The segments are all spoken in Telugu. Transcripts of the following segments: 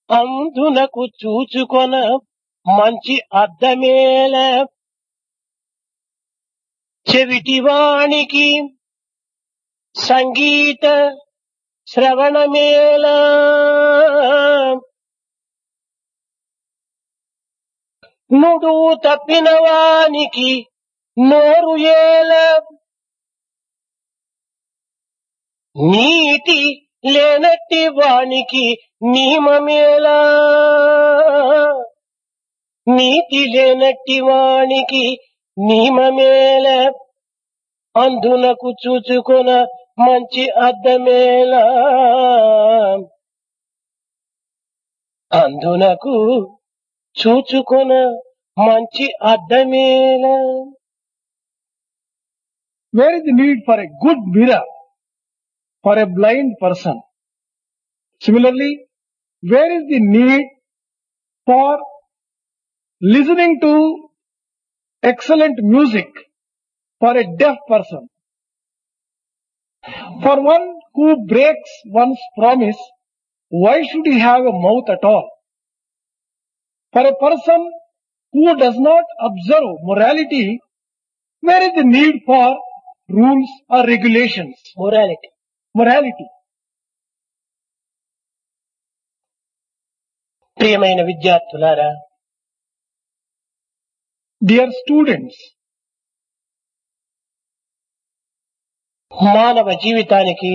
అందునకు చూచుకొన మంచి అద్దమేల చెవిటివానికి సంగీత శ్రవణమేళ నుడు తప్పిన వానికి నోరు ఏల నీటి లేనట్టి వానికి నియమమేలా నీతి లేనట్టి వానికి నియమమేల అందునకు చూచుకొన మంచి అద్దమేలా అందునకు చూచుకొన మంచి అద్దమేలా Where is the need for a good mirror for a blind person? Similarly, where is the need for listening to excellent music for a deaf person? For one who breaks one's promise, why should he have a mouth at all? For a person who does not observe morality, where is the need for rules or regulations? Morality Morality. ప్రియమైన విద్యార్థులారా Dear students, మానవ జీవితానికి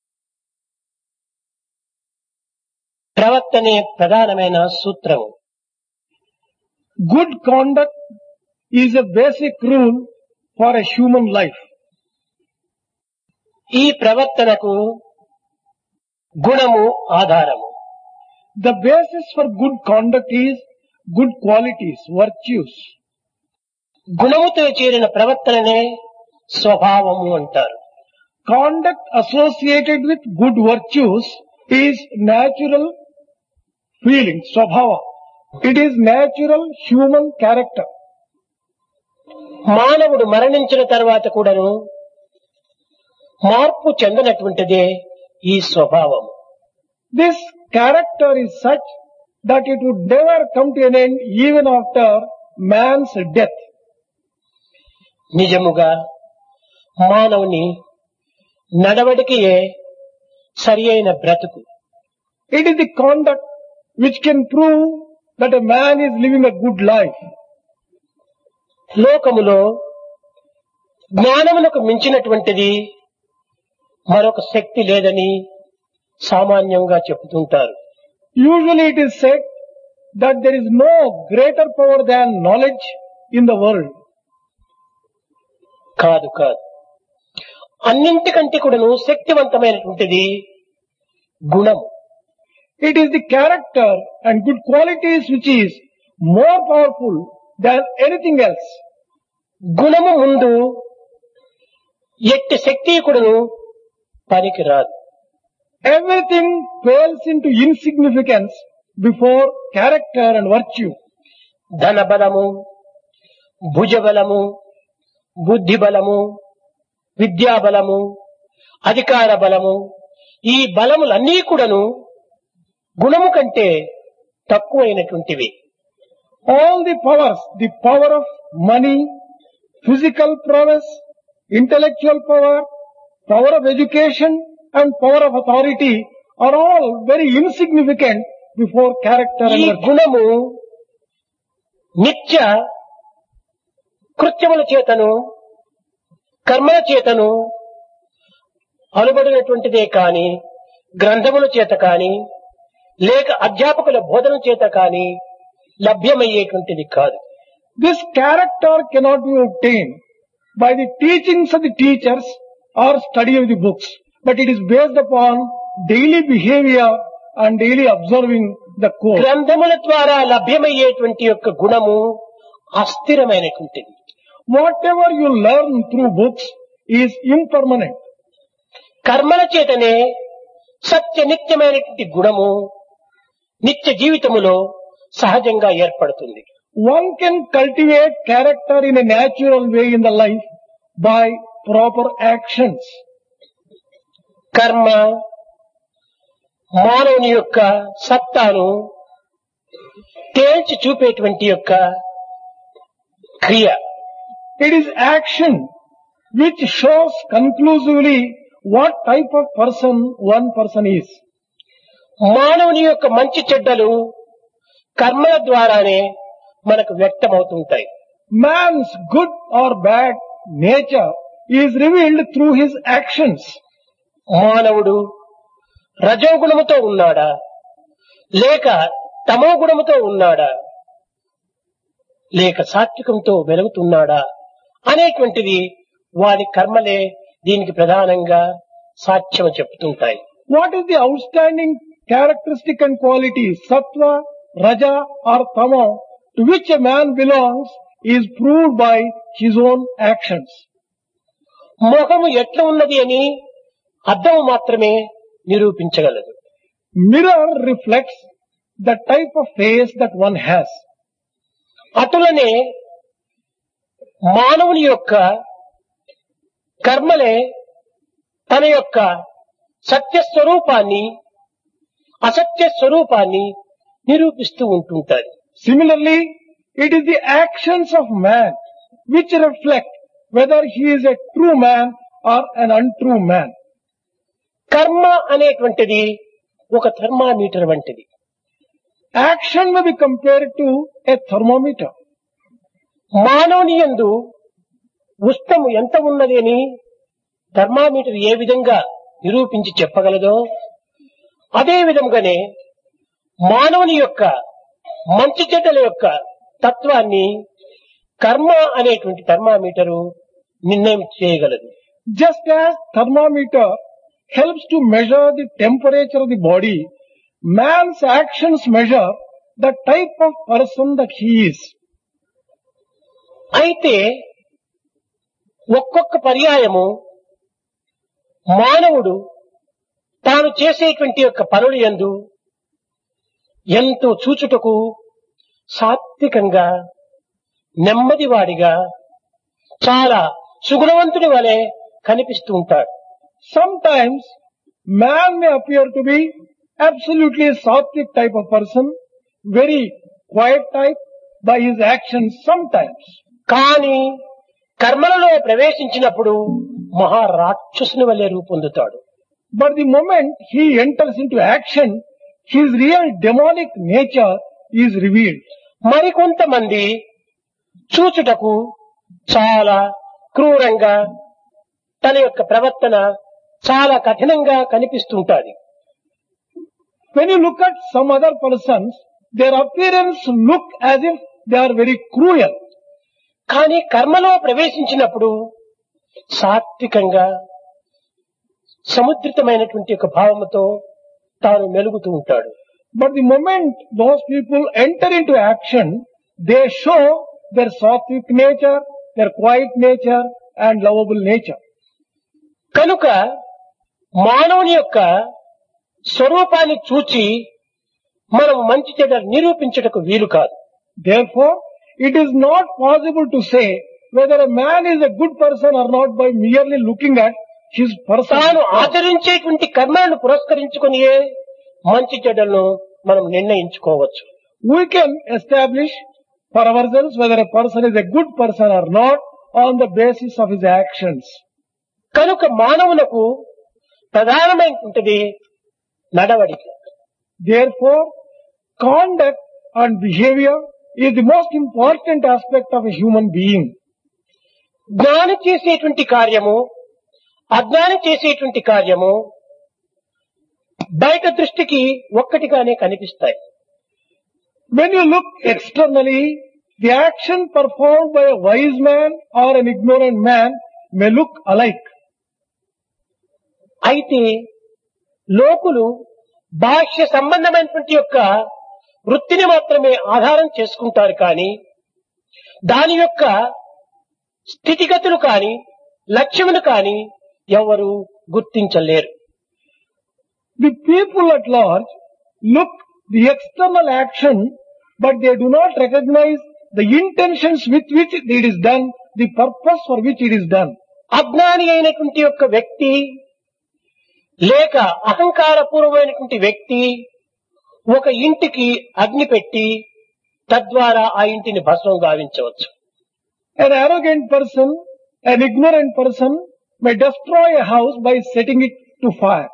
ప్రవర్తనే ప్రధానమైన సూత్రము good conduct is a basic rule for a human life. ఈ ప్రవర్తనకు గుణము ఆధారము The basis for good conduct is good qualities, virtues. గుణముతో చేరిన ప్రవర్తననే స్వభావము అంటారు Conduct associated with good virtues is natural feeling, swabhava. It is natural human character. మానవుడు మరణించిన తర్వాత కూడాను మార్పు చెందనటువంటిదే ఈ స్వభావం This character is such that it would never come to an end even after man's death. నిజముగా మానవుని నడవడికయే సరి అయిన బ్రతుకు It is the conduct which can prove that a man is living a good life. లోకములో జ్ఞానమునకు మించినటువంటిది మరొక శక్తి లేదని సామాన్యంగా చెబుతుంటారు Usually it is said that there is no greater power than knowledge in the world. కాదు కాదు అన్నింటికంటే కూడాను శక్తివంతమైనటువంటిది గుణము It is the character and good qualities which is more powerful than anything else. గుణము ముందు ఎట్టి శక్తి కూడాను పనికి రాదు Everything pales into insignificance before character and virtue. ధన బలము భుజ బలము బుద్ధి బలము విద్యా బలము అధికార బలము ఈ బలములన్నీ కూడాను గుణము కంటే తక్కువైనటువంటివి All the powers, the power of money, physical prowess, intellectual power, power of education and power of authority are all very insignificant before character and ఈ virtue. గుణము నిత్య కృత్యముల చేతను కర్మల చేతను అనుబడినటువంటిదే కాని గ్రంథముల చేత కాని లేక అధ్యాపకుల బోధన చేత కాని లభ్యమయ్యేటువంటిది కాదు This character cannot be obtained by the teachings of the teachers or study of the books, but it is based upon daily behavior and daily observing the code. గ్రంథముల ద్వారా లభ్యమయ్యేటువంటి యొక్క గుణము అస్థిరమైనటువంటిది Whatever you learn through books is impermanent. కర్మల చేతనే సత్య నిత్యమైనటువంటి గుణము నిత్య జీవితములో సహజంగా ఏర్పడుతుంది One can cultivate character in a natural way in the life by proper actions. కర్మ మానవుని యొక్క సత్తాను తేల్చి చూపేటువంటి యొక్క క్రియ It is action which shows conclusively what type of person one person is. మానవుని యొక్క మంచి చెడ్డలు కర్మల ద్వారానే మనకు వ్యక్తమవుతుంటాయి Man's good or bad nature is revealed through his actions. మానవుడు రజోగుణముతో ఉన్నాడా లేక తమో గుణముతో ఉన్నాడా లేక సాత్వికంతో వెలుగుతున్నాడా అనేటువంటిది వారి కర్మలే దీనికి ప్రధానంగా సాక్ష్యం చెప్తుంటాయి What is the outstanding characteristic and quality, sattva, raja or tamo, to which a man belongs is proved by his own actions. మొహము ఎట్లా ఉన్నది అని అద్దము మాత్రమే నిరూపించగలదు Mirror reflects the type of face that one has. అటులనే మానవుని యొక్క కర్మలే తన యొక్క సత్య స్వరూపాన్ని అసత్య స్వరూపాన్ని నిరూపిస్తూ ఉంటుంటాయి Similarly, it is the actions of man which reflect whether he is a true man or an untrue man. కర్మ అనేటువంటిది ఒక థర్మామీటర్ వంటిది Action may be compared to a thermometer. మానవుని యందు ఉష్ణము ఎంత ఉన్నది అని థర్మామీటర్ ఏ విధంగా నిరూపించి చెప్పగలదో అదే విధంగానే మానవుని యొక్క మంచి చెడ్డల యొక్క తత్వాన్ని కర్మ అనేటువంటి థర్మామీటరు నిర్ణయం చేయగలదు Just as thermometer helps to measure the temperature of the body, man's actions measure the type of person that he is. అయితే ఒక్కొక్క పర్యాయము మానవుడు తాను చేసేటువంటి యొక్క పనులు యందు ఎంతో చూచుటకు సాత్వికంగా నెమ్మదివాడిగా చాలా సుగుణవంతుడి వలె కనిపిస్తూ ఉంటాడు Sometimes man may appear to be absolutely a sattvic type of person, very quiet type by his actions sometimes. కానీ కర్మలలో ప్రవేశించినప్పుడు మహారాక్షసుని వలె రూపొందుతాడు But the moment he enters into action, his real demonic nature is revealed. మరికొంతమంది చూచుటకు చాలా క్రూరంగా తన యొక్క ప్రవర్తన చాలా కఠినంగా కనిపిస్తుంటాది When you look at some other persons, their appearance look as if they are very cruel. కానీ కర్మలో ప్రవేశించినప్పుడు సాత్వికంగా సముద్రితమైనటువంటి ఒక భావముతో తాను మెలుగుతూ ఉంటాడు But the moment those people enter into action, they show their sattvic nature, their quiet nature and lovable nature. కనుక మానవుని యొక్క స్వరూపాన్ని చూచి మనం మంచి చెడ్డ నిరూపించుటకు వీలు కాదు Therefore, it is not possible to say whether a man is a good person or not by merely looking at his person. తాను ఆచరించేటువంటి కర్మలను పురస్కరించుకునియే మంచి చెడ్డలను మనం నిర్ణయించుకోవచ్చు We can establish for ourselves whether a person is a good person or not on the basis of his actions. కనుక మానవులకు ప్రధానమైనటువంటిది నడవడిక Therefore, conduct and behavior is the most important aspect of a human being. జ్ఞాని చేసేటువంటి కార్యము అజ్ఞాని చేసేటువంటి కార్యము బయట దృష్టికి ఒక్కటిగానే కనిపిస్తాయి When you look externally, the action performed by a wise man or an ignorant man may look alike. అయితే లోకులు బాహ్య సంబంధమైనటువంటి యొక్క వృత్తిని మాత్రమే ఆధారం చేసుకుంటారు కానీ దాని యొక్క స్థితిగతులు కాని లక్ష్యమును కాని ఎవరు గుర్తించలేరు The people at large look the external action, but they do not recognize the intentions with which it is done, the purpose for which it is done. అజ్ఞాని అయినటువంటి యొక్క వ్యక్తి లేక అహంకారపూర్వమైనటువంటి వ్యక్తి ఒక ఇంటికి అగ్ని పెట్టి తద్వారా ఆ ఇంటిని భస్మం గావించవచ్చు An arrogant person, an ignorant person may destroy a house by setting it to fire.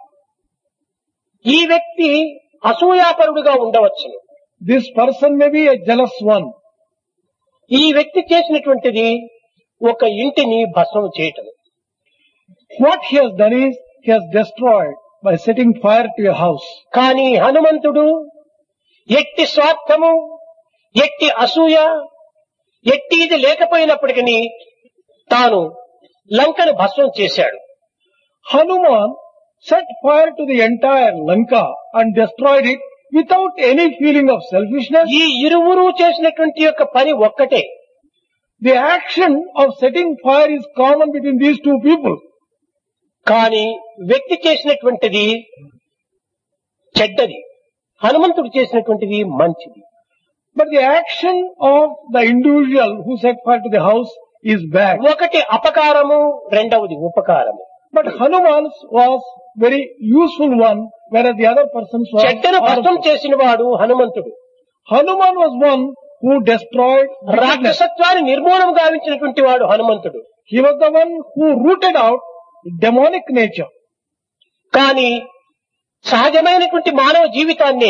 ఈ వ్యక్తి అసూయాపరుడుగా ఉండవచ్చును This person may be a jealous one. ఈ వ్యక్తి చేసినటువంటిది ఒక ఇంటిని భస్మం చేయటం What he has done is he has destroyed by setting fire to a house. కానీ హనుమంతుడు ఎట్టి స్వార్థము ఎట్టి అసూయ ఎట్టి ఇది లేకపోయినప్పటికీ తాను లంకను భస్మం చేశాడు Hanuman set fire to the entire Lanka and destroyed it without any feeling of selfishness. ఈ ఇరువురు చేసినటువంటి యొక్క పని ఒక్కటే The action of setting fire is common between these two people. కానీ వ్యక్తి చేసినటువంటిది చెడ్డది హనుమంతుడు చేసినటువంటిది మంచిది But the action of the individual who set fire to the house is bad. ఒకటి అపకారము రెండవది ఉపకారము But Hanuman's was very useful one, whereas the other person's was చెడ్డను భస్మం harmful. చేసిన వాడు హనుమంతుడు Hanuman was one who destroyed wickedness. రాక్షసత్వాన్ని నిర్మూలన గావించినటువంటి వాడు హనుమంతుడు He was the one who rooted out demonic nature. కానీ సహజమైనటువంటి మానవ జీవితాన్ని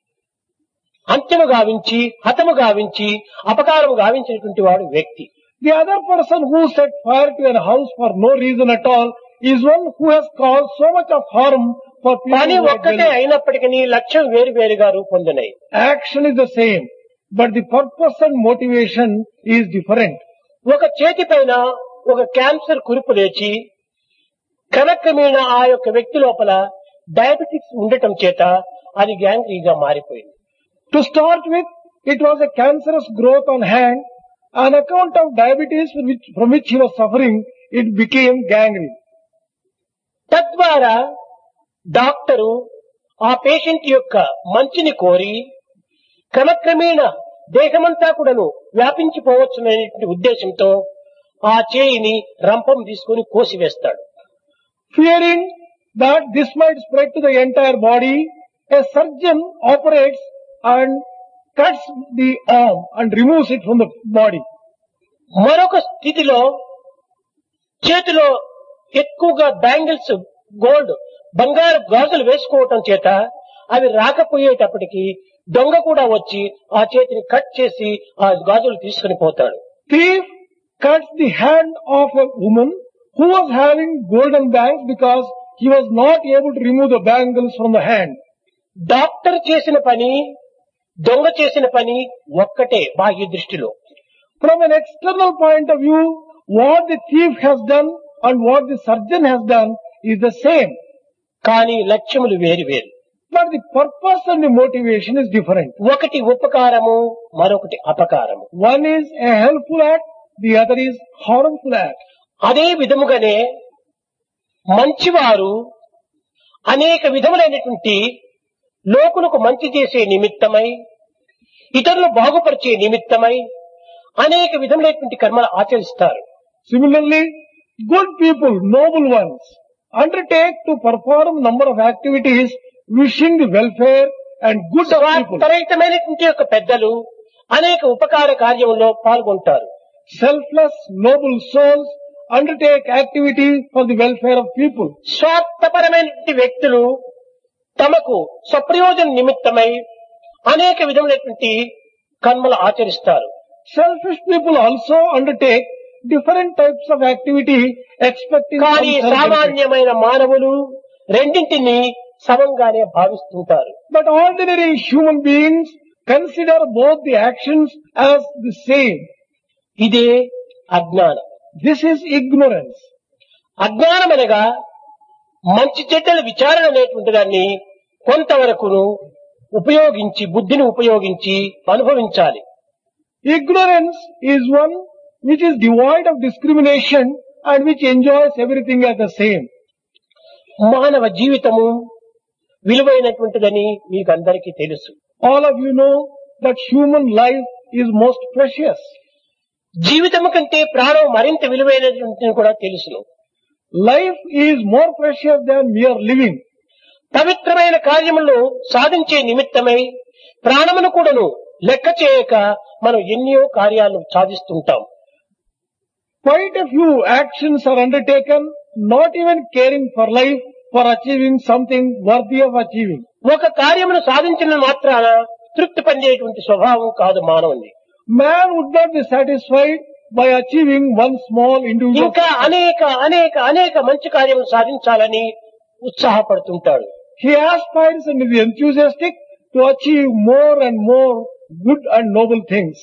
అంత్యము గావించి హతము గావించి అపకారము గావించినటువంటి వాడు వ్యక్తి The other person who set fire to a house for no reason at all is one who has caused so much of harm for people. పని who are ఒక్కటే dwelling. అయినప్పటికీ లక్ష్యం వేరు వేరుగా రూపొందినాయి Action is the same, but the purpose and motivation is different. ఒక చేతి పైన ఒక క్యాన్సర్ కురుపు లేచి క్రమక్రమేణా ఆ యొక్క వ్యక్తి లోపల డయాబెటిక్స్ ఉండటం చేత అది గ్యాంగ్రీగా మారిపోయింది To start with, it was a cancerous growth on hand. On account of diabetes from which, from which he was suffering, it became gangrene. తద్వారా డాక్టరు ఆ పేషెంట్ యొక్క మంచిని కోరి క్రమక్రమేణ దేశమంతా కూడాను వ్యాపించిపోవచ్చుననేటువంటి ఉద్దేశంతో ఆ చేయిని రంపం తీసుకుని కోసివేస్తాడు Fearing that this might spread to the entire body, a surgeon operates and cuts the arm and removes it from the body. మరొక స్థితిలో చేతిలో ఎక్కువగా బ్యాంగిల్స్ గోల్డ్ బంగారు గాజులు వేసుకోవటం చేత అవి రాకపోయేటప్పటికి దొంగ కూడా వచ్చి ఆ చేతిని కట్ చేసి ఆ గాజులు తీసుకుని పోతాడు Thief cuts the hand of a woman who was having golden bangs because he was not able to remove the bangles from the hand. Doctor చేసిన పని దొంగ చేసిన పని ఒక్కటే బాహ్య దృష్టిలో From an external point of view, what the thief has done and what the surgeon has done is the same. కానీ లక్ష్యములు వేరు వేరు But the purpose and the motivation is different. ఒకటి ఉపకారము మరొకటి అపకారము One is a helpful act, the other is harmful act. అదే విధముగానే మంచివారు అనేక విధములైనటువంటి లోకులకు మంచి చేసే నిమిత్తమై ఇతరులు బాగుపరిచే నిమిత్తమై అనేక విధములైనటువంటి కర్మలు ఆచరిస్తారు Similarly, good people, noble ones, undertake to perform number of activities wishing the welfare and good of people. స్వార్థరహితమైనటువంటి యొక్క పెద్దలు అనేక ఉపకార కార్యములో పాల్గొంటారు Selfless, noble souls undertake activity for the welfare of people. స్వార్థపరమైనటువంటి వ్యక్తులు తమకు స్వప్రయోజన నిమిత్తమై అనేక విధములైనటువంటి కర్మలు ఆచరిస్తారు Selfish people also undertake different types of activity expecting some కానీ self-benefit. సామాన్యమైన మానవులు రెండింటిని సమంగానే భావిస్తుంటారు But ordinary human beings consider both the actions as the same. ఇదే అజ్ఞానం This is ignorance. అజ్ఞానం అనగా మంచి చెడ్డల విచారణ అనేటువంటి దాన్ని కొంతవరకును ఉపయోగించి బుద్ధిని ఉపయోగించి అనుభవించాలి Ignorance is one which is devoid of discrimination and which enjoys everything as the same. మానవ జీవితము విలువైనటువంటిదని మీకు అందరికీ తెలుసు All of you know that human life is most precious. జీవితము కంటే ప్రాణం మరింత విలువైనటువంటిది కూడా తెలుసును Life is more precious than mere living. పవిత్రమైన కార్యములను సాధించే నిమిత్తమై ప్రాణమును కూడాను లెక్క చేయక మనం ఎన్నో కార్యాలను సాధిస్తుంటాం Quite a few actions are undertaken, not even caring for life, for achieving something worthy of achieving. ఒక కార్యమును సాధించిన మాత్రాన తృప్తి పొందేటువంటి స్వభావం కాదు మానవుని Man would not be satisfied by achieving one small individual. ఇంకా అనేక అనేక అనేక మంచి కార్యములు సాధించాలని ఉత్సాహపడుతుంటాడు He aspires and is enthusiastic to achieve more and more good and noble things.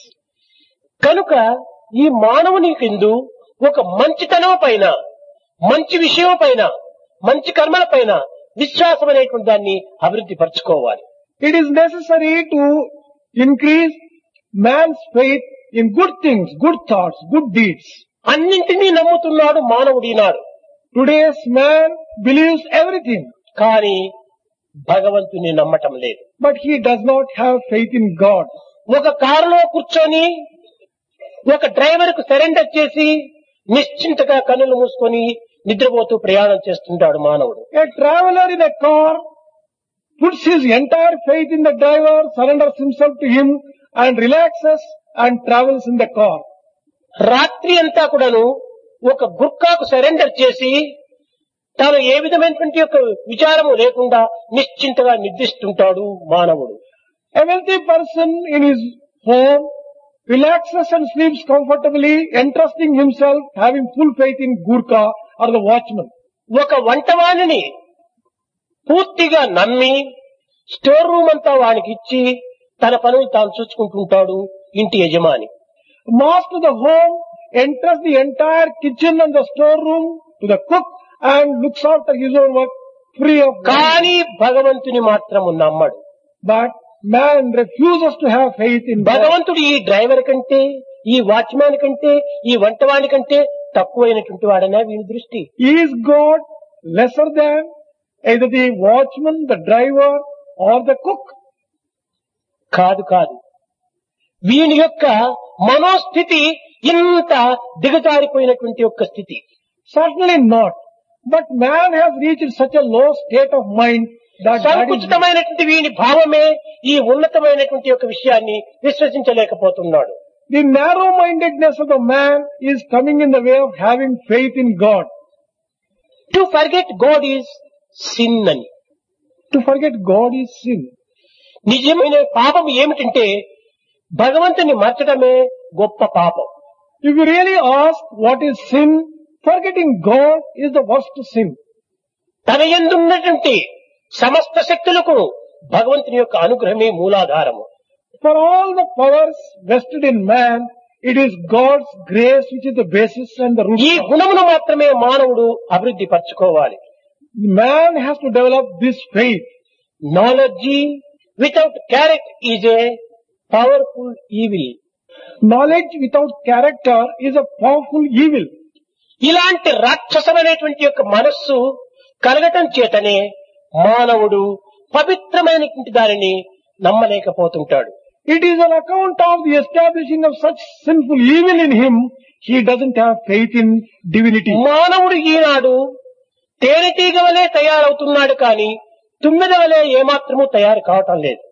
కనుక ఈ మానవుని కిందు ఒక మంచితనం పైన మంచి విషయం పైన మంచి కర్మల పైన విశ్వాసం అనేటువంటి దాన్ని అభివృద్ధి పరచుకోవాలి It is necessary to increase man's faith in good things, good thoughts, good deeds. అన్నింటినీ నమ్ముతున్నాడు మానవుడు ఈనాడు Today's man believes everything, కానీ భగవంతుని నమ్మటం లేదు but he does not have faith in God. ఒక కారులో కూర్చొని ఒక డ్రైవర్ కు సరెండర్ చేసి నిశ్చింతగా కన్నులు మూసుకొని నిద్రపోతూ ప్రయాణం చేస్తుంటాడు మానవుడు A traveler in a car puts his entire faith in the driver, surrenders himself to him and relaxes and travels in the car. రాత్రి అంతా కూడాను ఒక గుర్కాకు సరెండర్ చేసి తాను ఏ విధమైనటువంటి యొక్క విచారము లేకుండా నిశ్చింతగా నిద్రిస్తుంటాడు మానవుడు A wealthy person in his home relaxes and sleeps comfortably, entrusting himself, having full faith in Gurkha or the watchman. ఒక వంటవాణిని పూర్తిగా నమ్మి స్టోర్ రూమ్ అంతా వానికి ఇచ్చి తన పనులు తాను చూసుకుంటుంటాడు ఇంటి యజమాని Master of the home enters the entire kitchen and the storeroom to the cook and looks after his own work free of God. కానీ భగవంతుని మాత్రము నమ్మడు But man refuses to have faith in God. భగవంతుడు ఈ డ్రైవర్ కంటే ఈ వాచ్మ్యాన్ కంటే ఈ వంటవాణి కంటే తక్కువైనటువంటి వాడనే వీని దృష్టి Is God lesser than either the watchman, the driver or the cook? కాదు కాదు వీని యొక్క మనోస్థితి ఇంత దిగజారిపోయినటువంటి యొక్క స్థితి Certainly not. But man has reached such a low state of mind that that is సంకుచితమైనటువంటి వీని భావమే ఈ ఉన్నతమైనటువంటి యొక్క విషయాన్ని విశ్వసించలేకపోతున్నాడు the narrow-mindedness of the man is coming in the way of having faith in God. To forget God is sin అని To forget God is sin. నిజమైన పాపం ఏమిటంటే భగవంతుని మర్చడమే గొప్ప పాపం If you really ask what is sin, forgetting God is the worst sin. తన ఎందున్నటువంటి సమస్త శక్తులకు భగవంతుని యొక్క అనుగ్రహమే మూలాధారము For all the powers vested in man, it is God's grace which is the basis and the root. ఈ of- గుణమును మాత్రమే మానవుడు అభివృద్ధి పరచుకోవాలి Man has to develop this faith. Knowledge without క్యారెట్ is a powerful evil Knowledge without character is a powerful evil. ఇలాంటి రాక్షసమైనటువంటి యొక్క మనస్సు కలగటం చేతనే మానవుడు పవిత్రమైనటువంటి దానిని నమ్మలేకపోతుంటాడు It is on account of the establishing of such sinful evil in him, he doesn't have faith in divinity. మానవుడు ఈనాడు తేనెటీగ వలె తయారవుతున్నాడు కానీ తుమ్మెద వలె ఏమాత్రము తయారు కావటం లేదు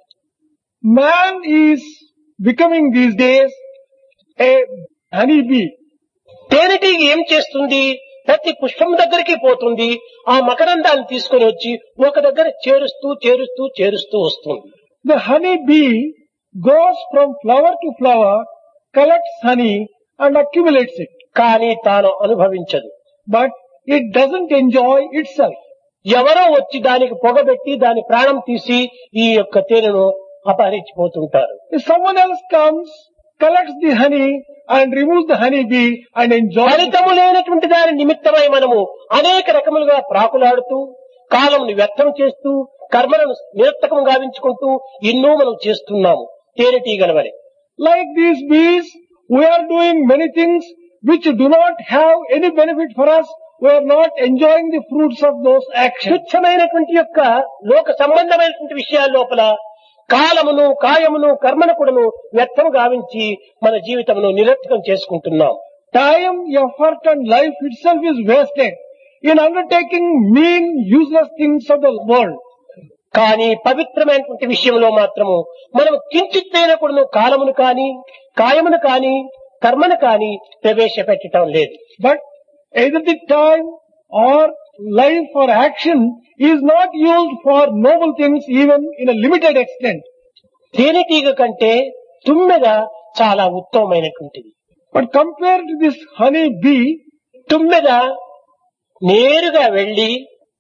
Man is becoming these days a honeybee. తేనెటీగ ఏం చేస్తుంది ప్రతి పుష్పం దగ్గరికి పోతుంది ఆ మకరందాన్ని తీసుకొని వచ్చి ఒక దగ్గర చేరుస్తూ చేరుస్తూ చేరుస్తూ వస్తుంది The honeybee goes from flower to flower, collects honey and accumulates it. కానీ తాను అనుభవించదు But it doesn't enjoy itself. ఎవరో వచ్చి దానికి పొగబెట్టి దాని ప్రాణం తీసి ఈ యొక్క తేనెను అపహరించిపోతుంటారు If someone else comes, collects the honey and removes the honeybee and enjoys it. ఫలితము లేనటువంటి దాని నిమిత్తమై మనము అనేక రకములుగా ప్రాకులాడుతూ కాలంను వ్యర్థం చేస్తూ కర్మలను నిరర్థకం గావించుకుంటూ ఎన్నో మనం చేస్తున్నాము తేనెటీగల వలె Like these bees, we are doing many things which do not have any benefit for us. We are not enjoying the fruits of those actions. తుచ్చమైనటువంటి యొక్క లోక సంబంధమైనటువంటి విషయాల లోపల కాలమును కాయమును కర్మను కూడాను వ్యర్థం గావించి మన జీవితమును నిరర్థకం చేసుకుంటున్నాం Time, effort and life itself is wasted in undertaking mean, useless things of the world. కానీ పవిత్రమైనటువంటి విషయంలో మాత్రము మనం కించిత్తైన కూడా కాలమును కాని కాయమును కాని కర్మను కాని ప్రవేశపెట్టడం లేదు But either the time or life or action is not used for noble things even in a limited extent. తేనెటీగ కంటే తుమ్మెద చాలా ఉత్తమమైనటువంటిది But compared to this honey bee, తుమ్మెద నేరుగా వెళ్లి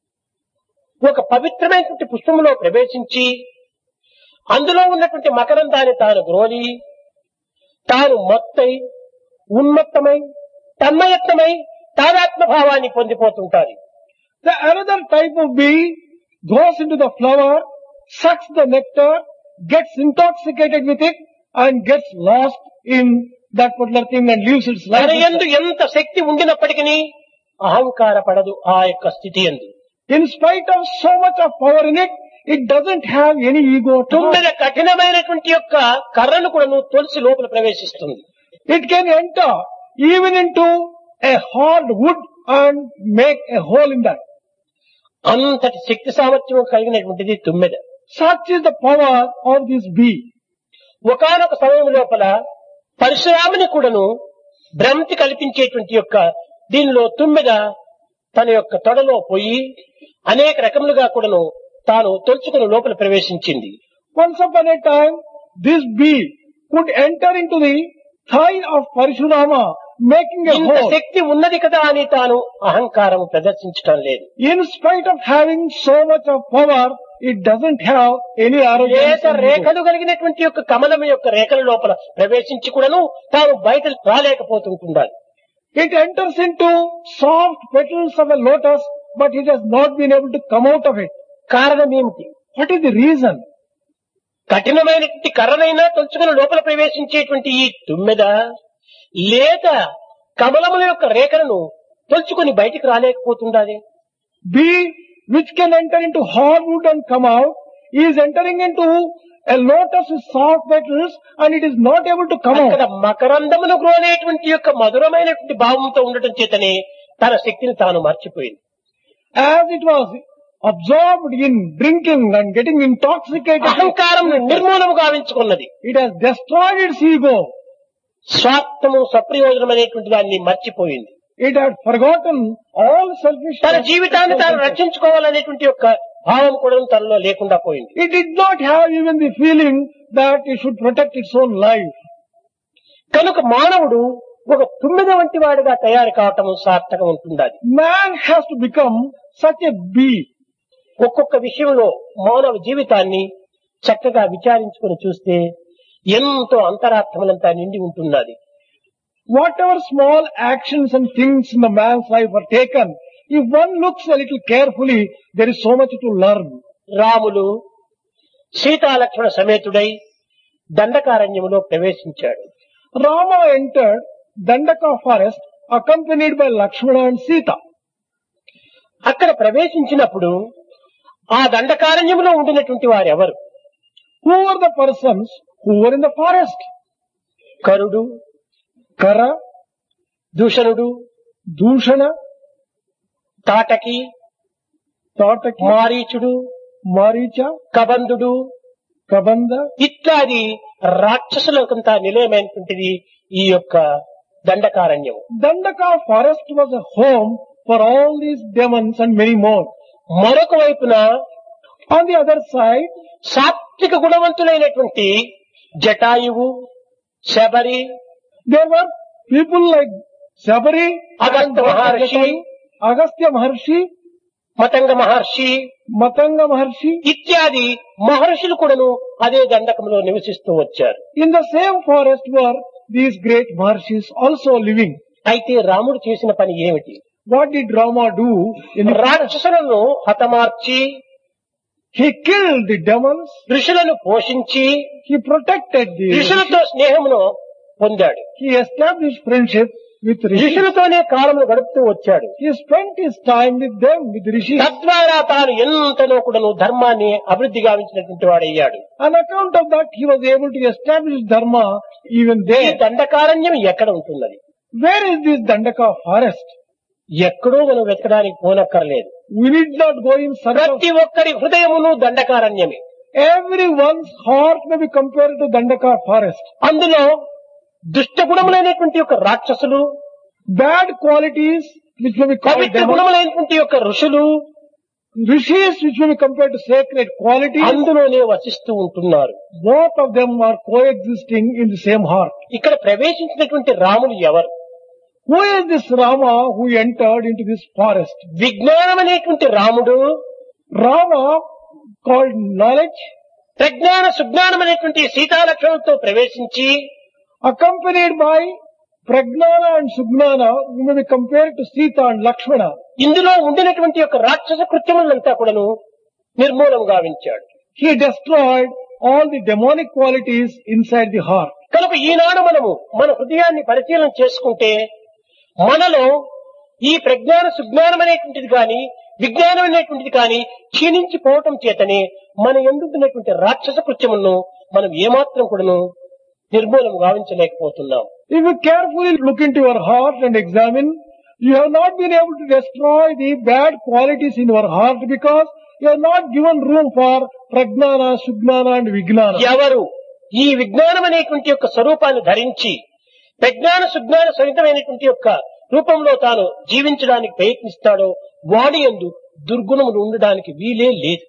ఒక పవిత్రమైనటువంటి పుష్పములో ప్రవేశించి అందులో ఉన్నటువంటి మకరందాన్ని తాను గ్రోలి తాను మొత్తై ఉన్మత్తమై తన్మయత్నమై తాదాత్మ భావాన్ని పొందిపోతుంటారు the another type of bee goes into the flower, sucks the nectar, gets intoxicated with it and gets lost in that particular thing and leaves its life. తన ఎందు ఎంత శక్తి ఉండినప్పటికీ అహంకార పడదు ఆ యొక్క స్థితి ఎందు In spite of so much of power in it, it doesn't have any ego at all. తుమ్మెద కఠినమైనటువంటి యొక్క కర్రను కూడా నువ్వు తొలిసి లోపల ప్రవేశిస్తుంది It can enter even into a hard wood and make a hole in that. అంతటి శక్తి సామర్థ్యం కలిగినటువంటిది తుమ్మెద Such is the power of this bee. ఒకనొక సమయం లోపల పరశురాముని కూడాను భ్రాంతి కల్పించేటువంటి యొక్క దీనిలో తుమ్మెద తన యొక్క తొడలో పోయి అనేక రకములుగా కూడాను తాను తొలుచుకుని లోపల ప్రవేశించింది Once upon a time, this bee could enter into the thigh of Parashurama, making a ఇంత hole. శక్తి ఉన్నది కదా అని తాను అహంకారం ప్రదర్శించటం లేదు In spite of having so much of power, it doesn't have any arrogance. లేత and ego. రేఖలు కలిగినటువంటి యొక్క కమలం యొక్క రేఖల లోపల ప్రవేశించి కూడాను తాను బయట రాలేకపోతుంటుండాలి It enters into soft petals of a lotus, but it has not been able to come out of it. కారణం ఏమిటి What is the reason? కఠినమైనటువంటి కర్రనైనా తొలుచుకుని లోపల ప్రవేశించేటువంటి ఈ తుమ్మెద లేత కమలముల యొక్క రేఖలను తొలుచుకుని బయటికి రాలేకపోతుండాలి Bee, which can enter into hardwood and come out, is entering into a lotus with soft petals and it is not able to come అక్కడ out. మకరందమును గ్రోనేటువంటి యొక్క మధురమైనటువంటి భావంతో ఉండటం చేతనే తన శక్తిని తాను మర్చిపోయింది As it was absorbed in drinking and getting intoxicated, అహంకారం నిర్మూలము గావించుకున్నది it has destroyed its ego. స్వార్థము సప్రయోజనం అనేటువంటి దాన్ని మర్చిపోయింది It had forgotten all selfishness. తన జీవితాన్ని తాను రక్షించుకోవాలనేటువంటి యొక్క భావం కూడా తనలో లేకుండా పోయింది It did not have even the feeling that it should protect its own life. కనుక మానవుడు ఒక తుమ్మిద వంటి వాడిగా తయారు కావటం సార్థకం ఉంటుండాలి Man has to become such a bee. ఒక్కొక్క విషయంలో మానవ జీవితాన్ని చక్కగా విచారించుకొని చూస్తే ఎంతో అంతరార్థములంతా నిండి ఉంటున్నది Whatever small actions and things in the man's life are taken, if one looks a little carefully, there is so much to learn. Ramulu సీతాలక్ష్మణ సమేతుడై దండకారణ్యములో ప్రవేశించాడు Rama entered Dandaka forest accompanied by Lakshmana and Sita. అక్కడ ప్రవేశించినప్పుడు ఆ దండకారణ్యములో ఉండినటువంటి వారెవరు Who were the persons who were in the forest? కరుడు Kara, దూషణుడు Dushana, తాటకి Tataki, మారీచుడు Maricha, కబంధుడు Kabanda, ఇత్యాది రాక్షసులకంతా నిలయమైనటువంటిది ఈ యొక్క Dandakaranya Dandaka forest was a home for all these demons and many more. మరొక వైపున On the other side, సాత్విక గుణవంతులైనటువంటి Jatayu Sabari there were people like Sabari, Agastya Maharshi. Agastya Maharshi, Matanga Maharshi Matanga Maharshi. ఇత్యాది మహర్షులు కూడాను అదే దండకంలో నివసిస్తూ వచ్చారు In the same forest were these great Maharshis also living. అయితే రాముడు చేసిన పని ఏమిటి What did Rama do in the forest? రాక్షసులను హతమార్చి He killed the demons, ఋషులను పోషించి he protected the ఋషులతో స్నేహమును పొందాడు He established friendship with rishis. ఋషులతోనే కాలమును గడుపుతూ వచ్చాడు He spent his time with them, with rishis. తద్వారా తాను ఎంతనో కూడాను ధర్మాన్ని అభివృద్ధి గావించినటువంటి వాడయ్యాడు On account of that, he was able to establish dharma even ఈ there. దండకారణ్యం ఎక్కడ ఉంటున్నది Where is this Dandaka forest? ఎక్కడో మనం వెతకడానికి పోనక్కర్లేదు We need not go in search of ప్రతి ఒక్కరి హృదయమును దండకారణ్యమే everyone's heart may be compared to Dandaka forest. అందులో దుష్ట గుణములైనటువంటి యొక్క రాక్షసులు Bad qualities which may be called Pavitra demons, గుణములైనటువంటి యొక్క ఋషులు rishis which may be compared to sacred qualities, అందులోనే వసిస్తూ ఉంటున్నారు both of them are coexisting in the same heart. ఇక్కడ ప్రవేశించినటువంటి రాముడు ఎవరు Who is this Rama who entered into this forest? విజ్ఞానం అనేటువంటి రాముడు Rama called knowledge ప్రజ్ఞాన సుజ్ఞానం అనేటువంటి సీతాలక్షణంతో ప్రవేశించి accompanied by Pragnana and Sugnana who may be compared to Sita and Lakshmana. ఇందులో ఉండినటువంటి యొక్క రాక్షస కృత్యములంతా కూడాను నిర్మూలం గావించాడు He destroyed all the demonic qualities inside the heart. కనుక ఈనాడు మనము మన హృదయాన్ని పరిశీలన చేసుకుంటే మనలో ఈ ప్రజ్ఞాన సుజ్ఞానం అనేటువంటిది కానీ విజ్ఞానం అనేటువంటిది కానీ క్షీణించిపోవటం చేతనే మన ఎందుకున్నటువంటి రాక్షస కృత్యములను మనం ఏమాత్రం కూడాను నిర్మూలం గావించలేకపోతున్నాం If you carefully look into your heart and examine, you have not been able to destroy the bad qualities in your heart because you have not given room for Pragnana, Sugnana and Vignana. ఎవరు ఈ విజ్ఞానం అనేటువంటి యొక్క స్వరూపాన్ని ధరించి ప్రజ్ఞాన సుజ్ఞాన సహితమైనటువంటి యొక్క రూపంలో తాను జీవించడానికి ప్రయత్నిస్తాడో వాడి ఎందు దుర్గుణములు ఉండడానికి వీలే లేదు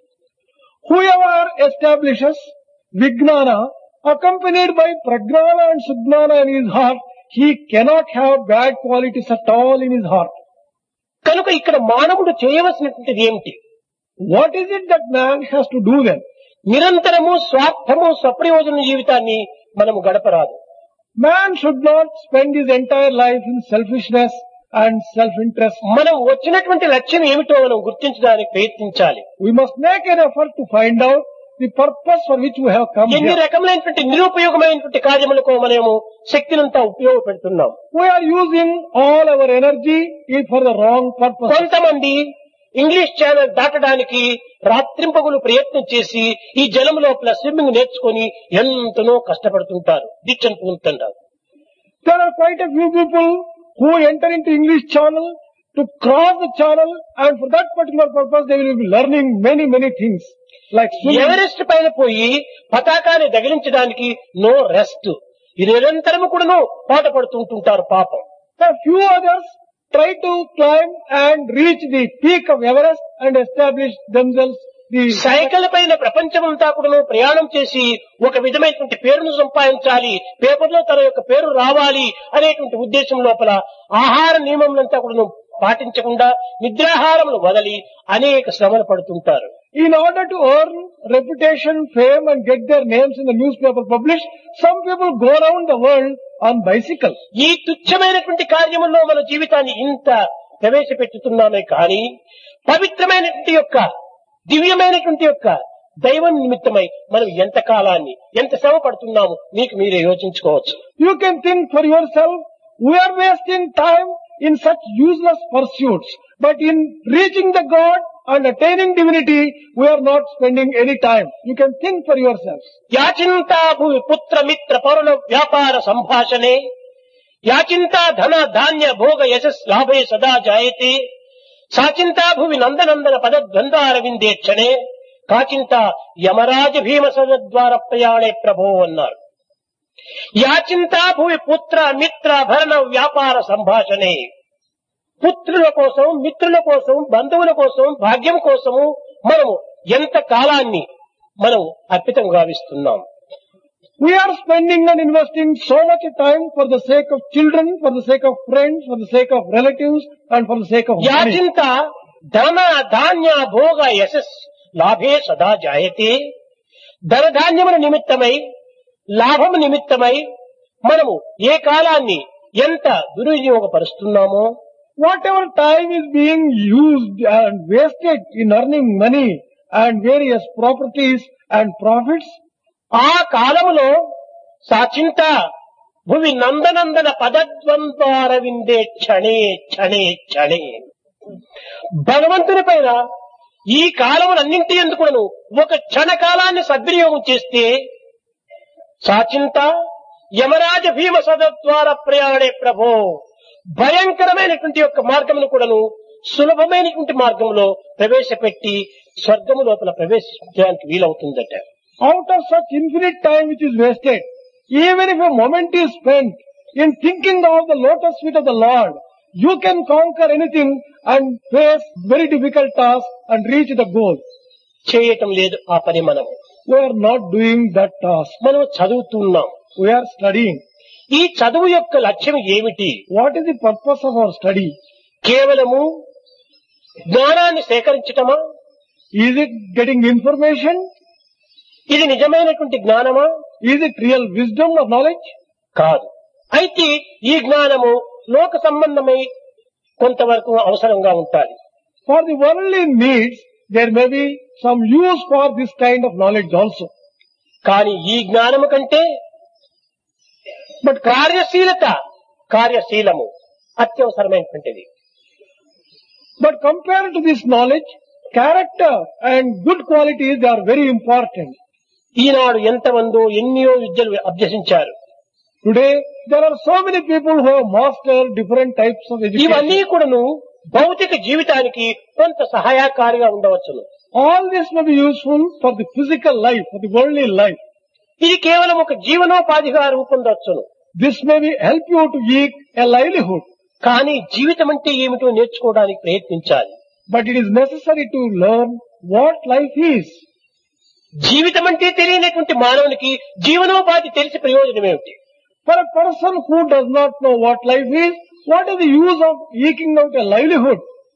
Whoever establishes Vignana accompanied by Pragnana and Sugnana in his heart, he cannot have bad qualities at all in his heart. కనుక ఇక్కడ మానవుడు చేయవలసినటువంటిది ఏమిటి What is it that man has to do then? నిరంతరము స్వార్థము స్వప్రయోజన జీవితాన్ని మనము గడపరాదు Man should not spend his entire life in selfishness and self-interest. మనం వచ్చినటువంటి లక్ష్యం ఏమిటో మనం గుర్తించడానికి ప్రయత్నించాలి We must make an effort to find out the purpose for which we have come ఎన్ని here. రకములైనటువంటి నిరుపయోగమైనటువంటి కార్యములకు మనము శక్తినంతా ఉపయోగపెడుతున్నాం We are using all our energy for the wrong purpose. కొంతమంది ఇంగ్లీష్ ఛానల్ దాటడానికి రాత్రింపగులు ప్రయత్నం చేసి ఈ జలం లోపల స్విమ్మింగ్ నేర్చుకొని ఎంతనో కష్టపడుతుంటారు దీక్షను పూనుతుంటారు There are quite a few people who enter into English channel to cross the channel and for that particular purpose they will be learning many, many things. Like swimming. Everest పైన పోయి పతాకాన్ని దగిలించడానికి నో రెస్ట్ ఇది నిరంతరము కూడాను పాట పడుతుంటుంటారు పాపం A few others try to climb and reach the peak of Everest and establish themselves the cycle పైన ప్రపంచమంతా కూడాను ప్రయాణం చేసి ఒక విధమైనటువంటి పేరును సంపాదించాలి పేపర్లో తన యొక్క పేరు రావాలి అనేటువంటి ఉద్దేశం లోపల ఆహార నియమములంతా కూడాను పాటించకుండా నిద్రాహారములు వదలి అనేక శ్రమలు పడుతుంటారు In order to earn reputation, fame and get their names in the newspaper published, some people go around the world on bicycles. ఈ తుచ్చమైనటువంటి కార్యముల్లో మన జీవితాన్ని ఇంత ప్రవేశపెట్టుతున్నామే కానీ పవిత్రమైనటువంటి యొక్క దివ్యమైనటువంటి యొక్క దైవం నిమిత్తమై మనం ఎంత కాలాన్ని ఎంత శ్రమ పడుతున్నాము మీకు మీరే యోచించుకోవచ్చు You can think for yourself, we are wasting time in such useless pursuits. But in reaching the God and attaining divinity, we are not spending any time. You can think for yourselves. యాచింతా భూమి పుత్ర మిత్ర పరుల వ్యాపార సంభాషణే యాచింతా ధన ధాన్య భోగ యశస్ లాభే సదా జాయతే సాచింతా భువి నందనందన పద ద్వంద్వారవిందే క్షణే కాచింతా యమరాజ భీమ సదద్వార ప్రయాణే ప్రభో అన్నారు యాచింతా భూమి పుత్ర మిత్ర భరణ వ్యాపార సంభాషణే పుత్రుల కోసం మిత్రుల కోసం బంధువుల కోసం భాగ్యం కోసము మనము ఎంత కాలాన్ని మనం అర్పితం గావిస్తున్నాం We are spending and investing so much time for the sake of children, for the sake of friends, for the sake of relatives and for the sake of money. యాచింత ధన ధాన్య భోగ యశస్ లాభే సదా జాయతే ధన ధాన్యముల నిమిత్తమై లాభము నిమిత్తమై మనము ఏ కాలాన్ని ఎంత దుర్వినియోగపరుస్తున్నామో Whatever time is being used and wasted in earning money and various properties and profits, ఆ కాలములో సాచింత భువి నందనందన పదద్వంద్వార విందే క్షణే క్షణే క్షణే భగవంతుని పైన ఈ కాలములన్నింటి ఎందుకును ఒక క్షణకాలాన్ని సద్వినియోగం చేస్తే సాచింత యమరాజ భీమ సదద్వార ప్రయాణే ప్రభో భయంకరమైనటువంటి యొక్క మార్గమును కూడాను సులభమైనటువంటి మార్గంలో ప్రవేశపెట్టి స్వర్గము లోపల ప్రవేశించడానికి వీలవుతుందట Out of such infinite time which is wasted, even if a moment is spent in thinking of the lotus feet of the Lord, you can conquer anything and face very difficult tasks and reach the goal. చేయటం లేదు ఆ పని మనం We are not doing that task. మనం చదువుతున్నాం We are studying. ఈ చదువు యొక్క లక్ష్యం ఏమిటి What is the purpose of our study? కేవలము జ్ఞానాన్ని సేకరించటమా Is it getting information? ఇది నిజమైనటువంటి జ్ఞానమా Is it real wisdom or knowledge? కాదు అయితే ఈ జ్ఞానము లోక సంబంధమై కొంతవరకు అవసరంగా ఉంటాయి For the worldly needs, there may be some use for this kind of knowledge also. కానీ ఈ జ్ఞానము కంటే బట్ కార్యశీలత కార్యశీలము అత్యవసరమైనటువంటిది But compared to this knowledge, character and good qualities they are very important. ఈనాడు ఎంతమందో ఎన్నో విద్యలు అభ్యసించారు Today, there are so many people who have mastered different types of ఇవన్నీ education. కూడాను భౌతిక జీవితానికి కొంత సహాయకారిగా ఉండవచ్చును All this may be useful for the physical life, for the worldly life. ఇది కేవలం ఒక జీవనోపాధిగా రూపొందవచ్చును This may be help you to eke a livelihood. కానీ జీవితం అంటే ఏమిటో నేర్చుకోవడానికి ప్రయత్నించాలి But it is necessary to learn what life is. జీవితం అంటే తెలియనటువంటి మానవునికి జీవనోపాధి తెలిసి ప్రయోజనం ఏమిటి For a person who does not know what life is, what is the use of eking out a livelihood?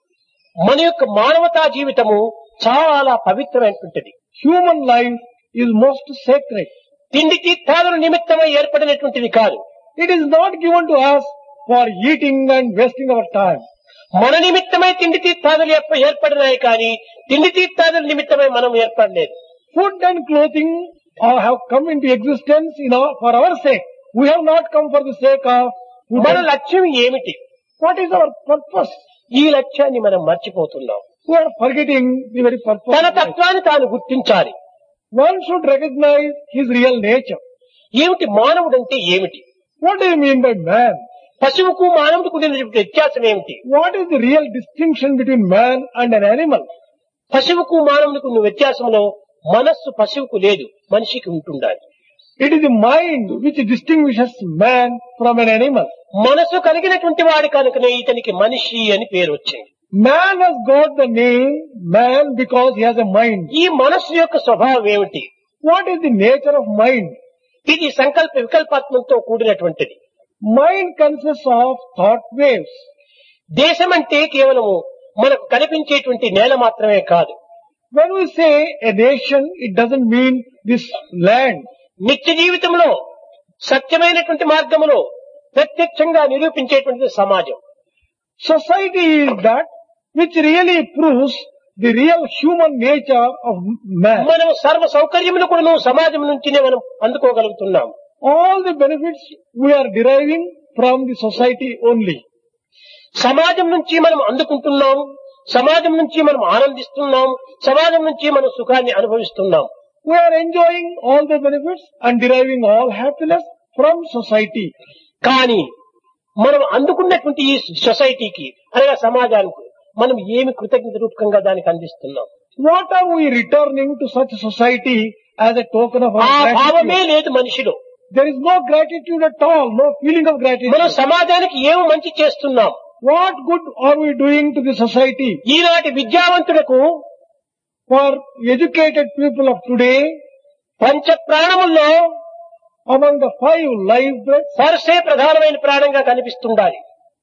మన యొక్క మానవతా జీవితము చాలా పవిత్రమైనటువంటిది Human life is most sacred. తిండి తీర్థాదుల నిమిత్తమై ఏర్పడినటువంటిది కాదు It is not given to us for eating and wasting our time. మన నిమిత్తమై తిండి తీర్థాదులు ఏర్ప- ఏర్పడినాయి కానీ తిండి తీర్థాదుల నిమిత్తమై మనం ఏర్పడలేదు Food and clothing are, have come into existence in our, for our sake. We have not come for the sake of food. మన and- లక్ష్యం ఏమిటి What is our purpose? ఈ లక్ష్యాన్ని మనం మర్చిపోతున్నాం We are forgetting the very purpose. తన of life. తత్వాన్ని తాను గుర్తించాలి One should recognize his real nature. ఏమిటి మానవుడంటే ఏమిటి What do you mean by man? పశువుకు మానవుడికి ఉండేటువంటి వ్యత్యాసం ఏమిటి What is the real distinction between man and an animal? పశువుకు మానవునికి ఉన్న వ్యత్యాసంలో మనస్సు పశువుకు లేదు మనిషికి ఉంటుండాలి It is the mind which distinguishes man from an animal. మనసు కలిగినటువంటి వాడి కనుకనే ఇతనికి మనిషి అని పేరు వచ్చింది Man has got the name man because he has a mind. ఈ మనస్సు యొక్క స్వభావం ఏమిటి What is the nature of mind? ఇది సంకల్ప వికల్పాత్మంతో కూడినటువంటిది Mind consists of thought waves. దేశం అంటే కేవలము మనకు కనిపించేటువంటి నేల మాత్రమే కాదు When we say a nation, it doesn't mean this land. నిత్య జీవితంలో సత్యమైనటువంటి మార్గములో ప్రత్యక్షంగా నిరూపించేటువంటిది సమాజం Society is that which really proves the real human nature of man. మనం సర్వ సౌకర్యములు కూడా సమాజం నుంచినే మనం అందుకోగలుగుతున్నాం All the benefits we are deriving from the society only. సమాజం నుంచి మనం అందుకుంటున్నాం సమాజం నుంచి మనం ఆనందిస్తున్నాం సమాజం నుంచి మనం సుఖాన్ని అనుభవిస్తున్నాం We are enjoying all the benefits and deriving all happiness from society. కానీ మనం అందుకున్నటువంటి ఈ సొసైటీకి అనగా సమాజానికి మనం ఏమి కృతజ్ఞత రూపకంగా దానికి అందిస్తున్నాం What are we returning to such a society as a token of ఆ our భావమే gratitude? లేదు మనిషిలో There is no gratitude at all, no feeling of మనం gratitude. సమాజానికి ఏమి మంచి చేస్తున్నాం What good are we doing to the society? ఈనాటి విద్యావంతులకు For educated people of today, పంచ ప్రాణముల్లో among the five life breaths, పరసే ప్రధానమైన ప్రాణంగా కనిపిస్తుండాలి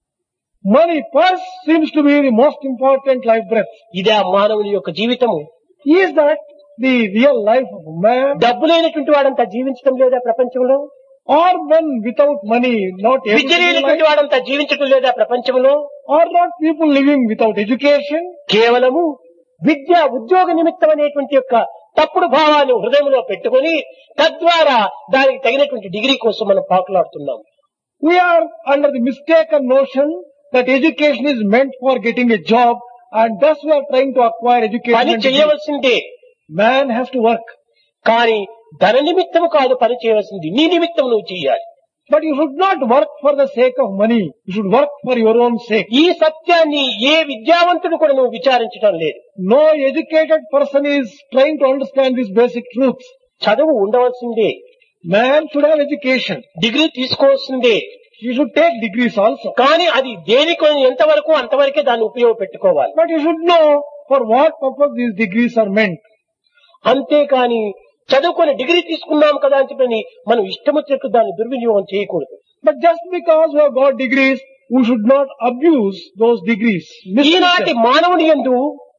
money purse seems to be the most important life breath. ఇదే ఆ మానవుని యొక్క జీవితము Is that the real life of man? డబ్బు లేనటువంటి వాడంతా జీవించడం లేదా ప్రపంచంలో Or men without money not able Vidya to live లేనటువంటి life? వాడంతా జీవించడం లేదా ప్రపంచంలో Are not people living without education? కేవలము విద్య ఉద్యోగ నిమిత్తం అనేటువంటి యొక్క తప్పుడు భావాన్ని హృదయంలో పెట్టుకొని తద్వారా దానికి తగినటువంటి డిగ్రీ కోసం మనం పాకులాడుతున్నాం We are under the mistaken notion that education is meant for getting a job and thus we are trying to acquire education. పని and degree. చేయవలసిందే Man has to work. కానీ ధన నిమిత్తము కాదు పని చేయవలసింది నీ నిమిత్తం నువ్వు చేయాలి But you should not work for the sake of money. You should work for your own sake. ఈ సత్యాన్ని ఏ విద్యావంతుడు కూడా నువ్వు విచారించడం లేదు No educated person is trying to understand these basic truths. చదువు ఉండవలసిందే Man should have education. Degree తీసుకోవాల్సిందే You should take degrees also. కానీ అది దేనికి ఎంతవరకు అంతవరకే దాన్ని ఉపయోగపెట్టుకోవాలి But you should know for what purpose these degrees are meant. అంతేకాని చదువుకొని డిగ్రీ తీసుకున్నాం కదా అని చెప్పని మనం ఇష్టం వచ్చినట్టు దాన్ని దుర్వినియోగం చేయకూడదు But just because we have got degrees, we should not abuse those degrees. Misuse ఈనాటి them. మానవుని ఎందు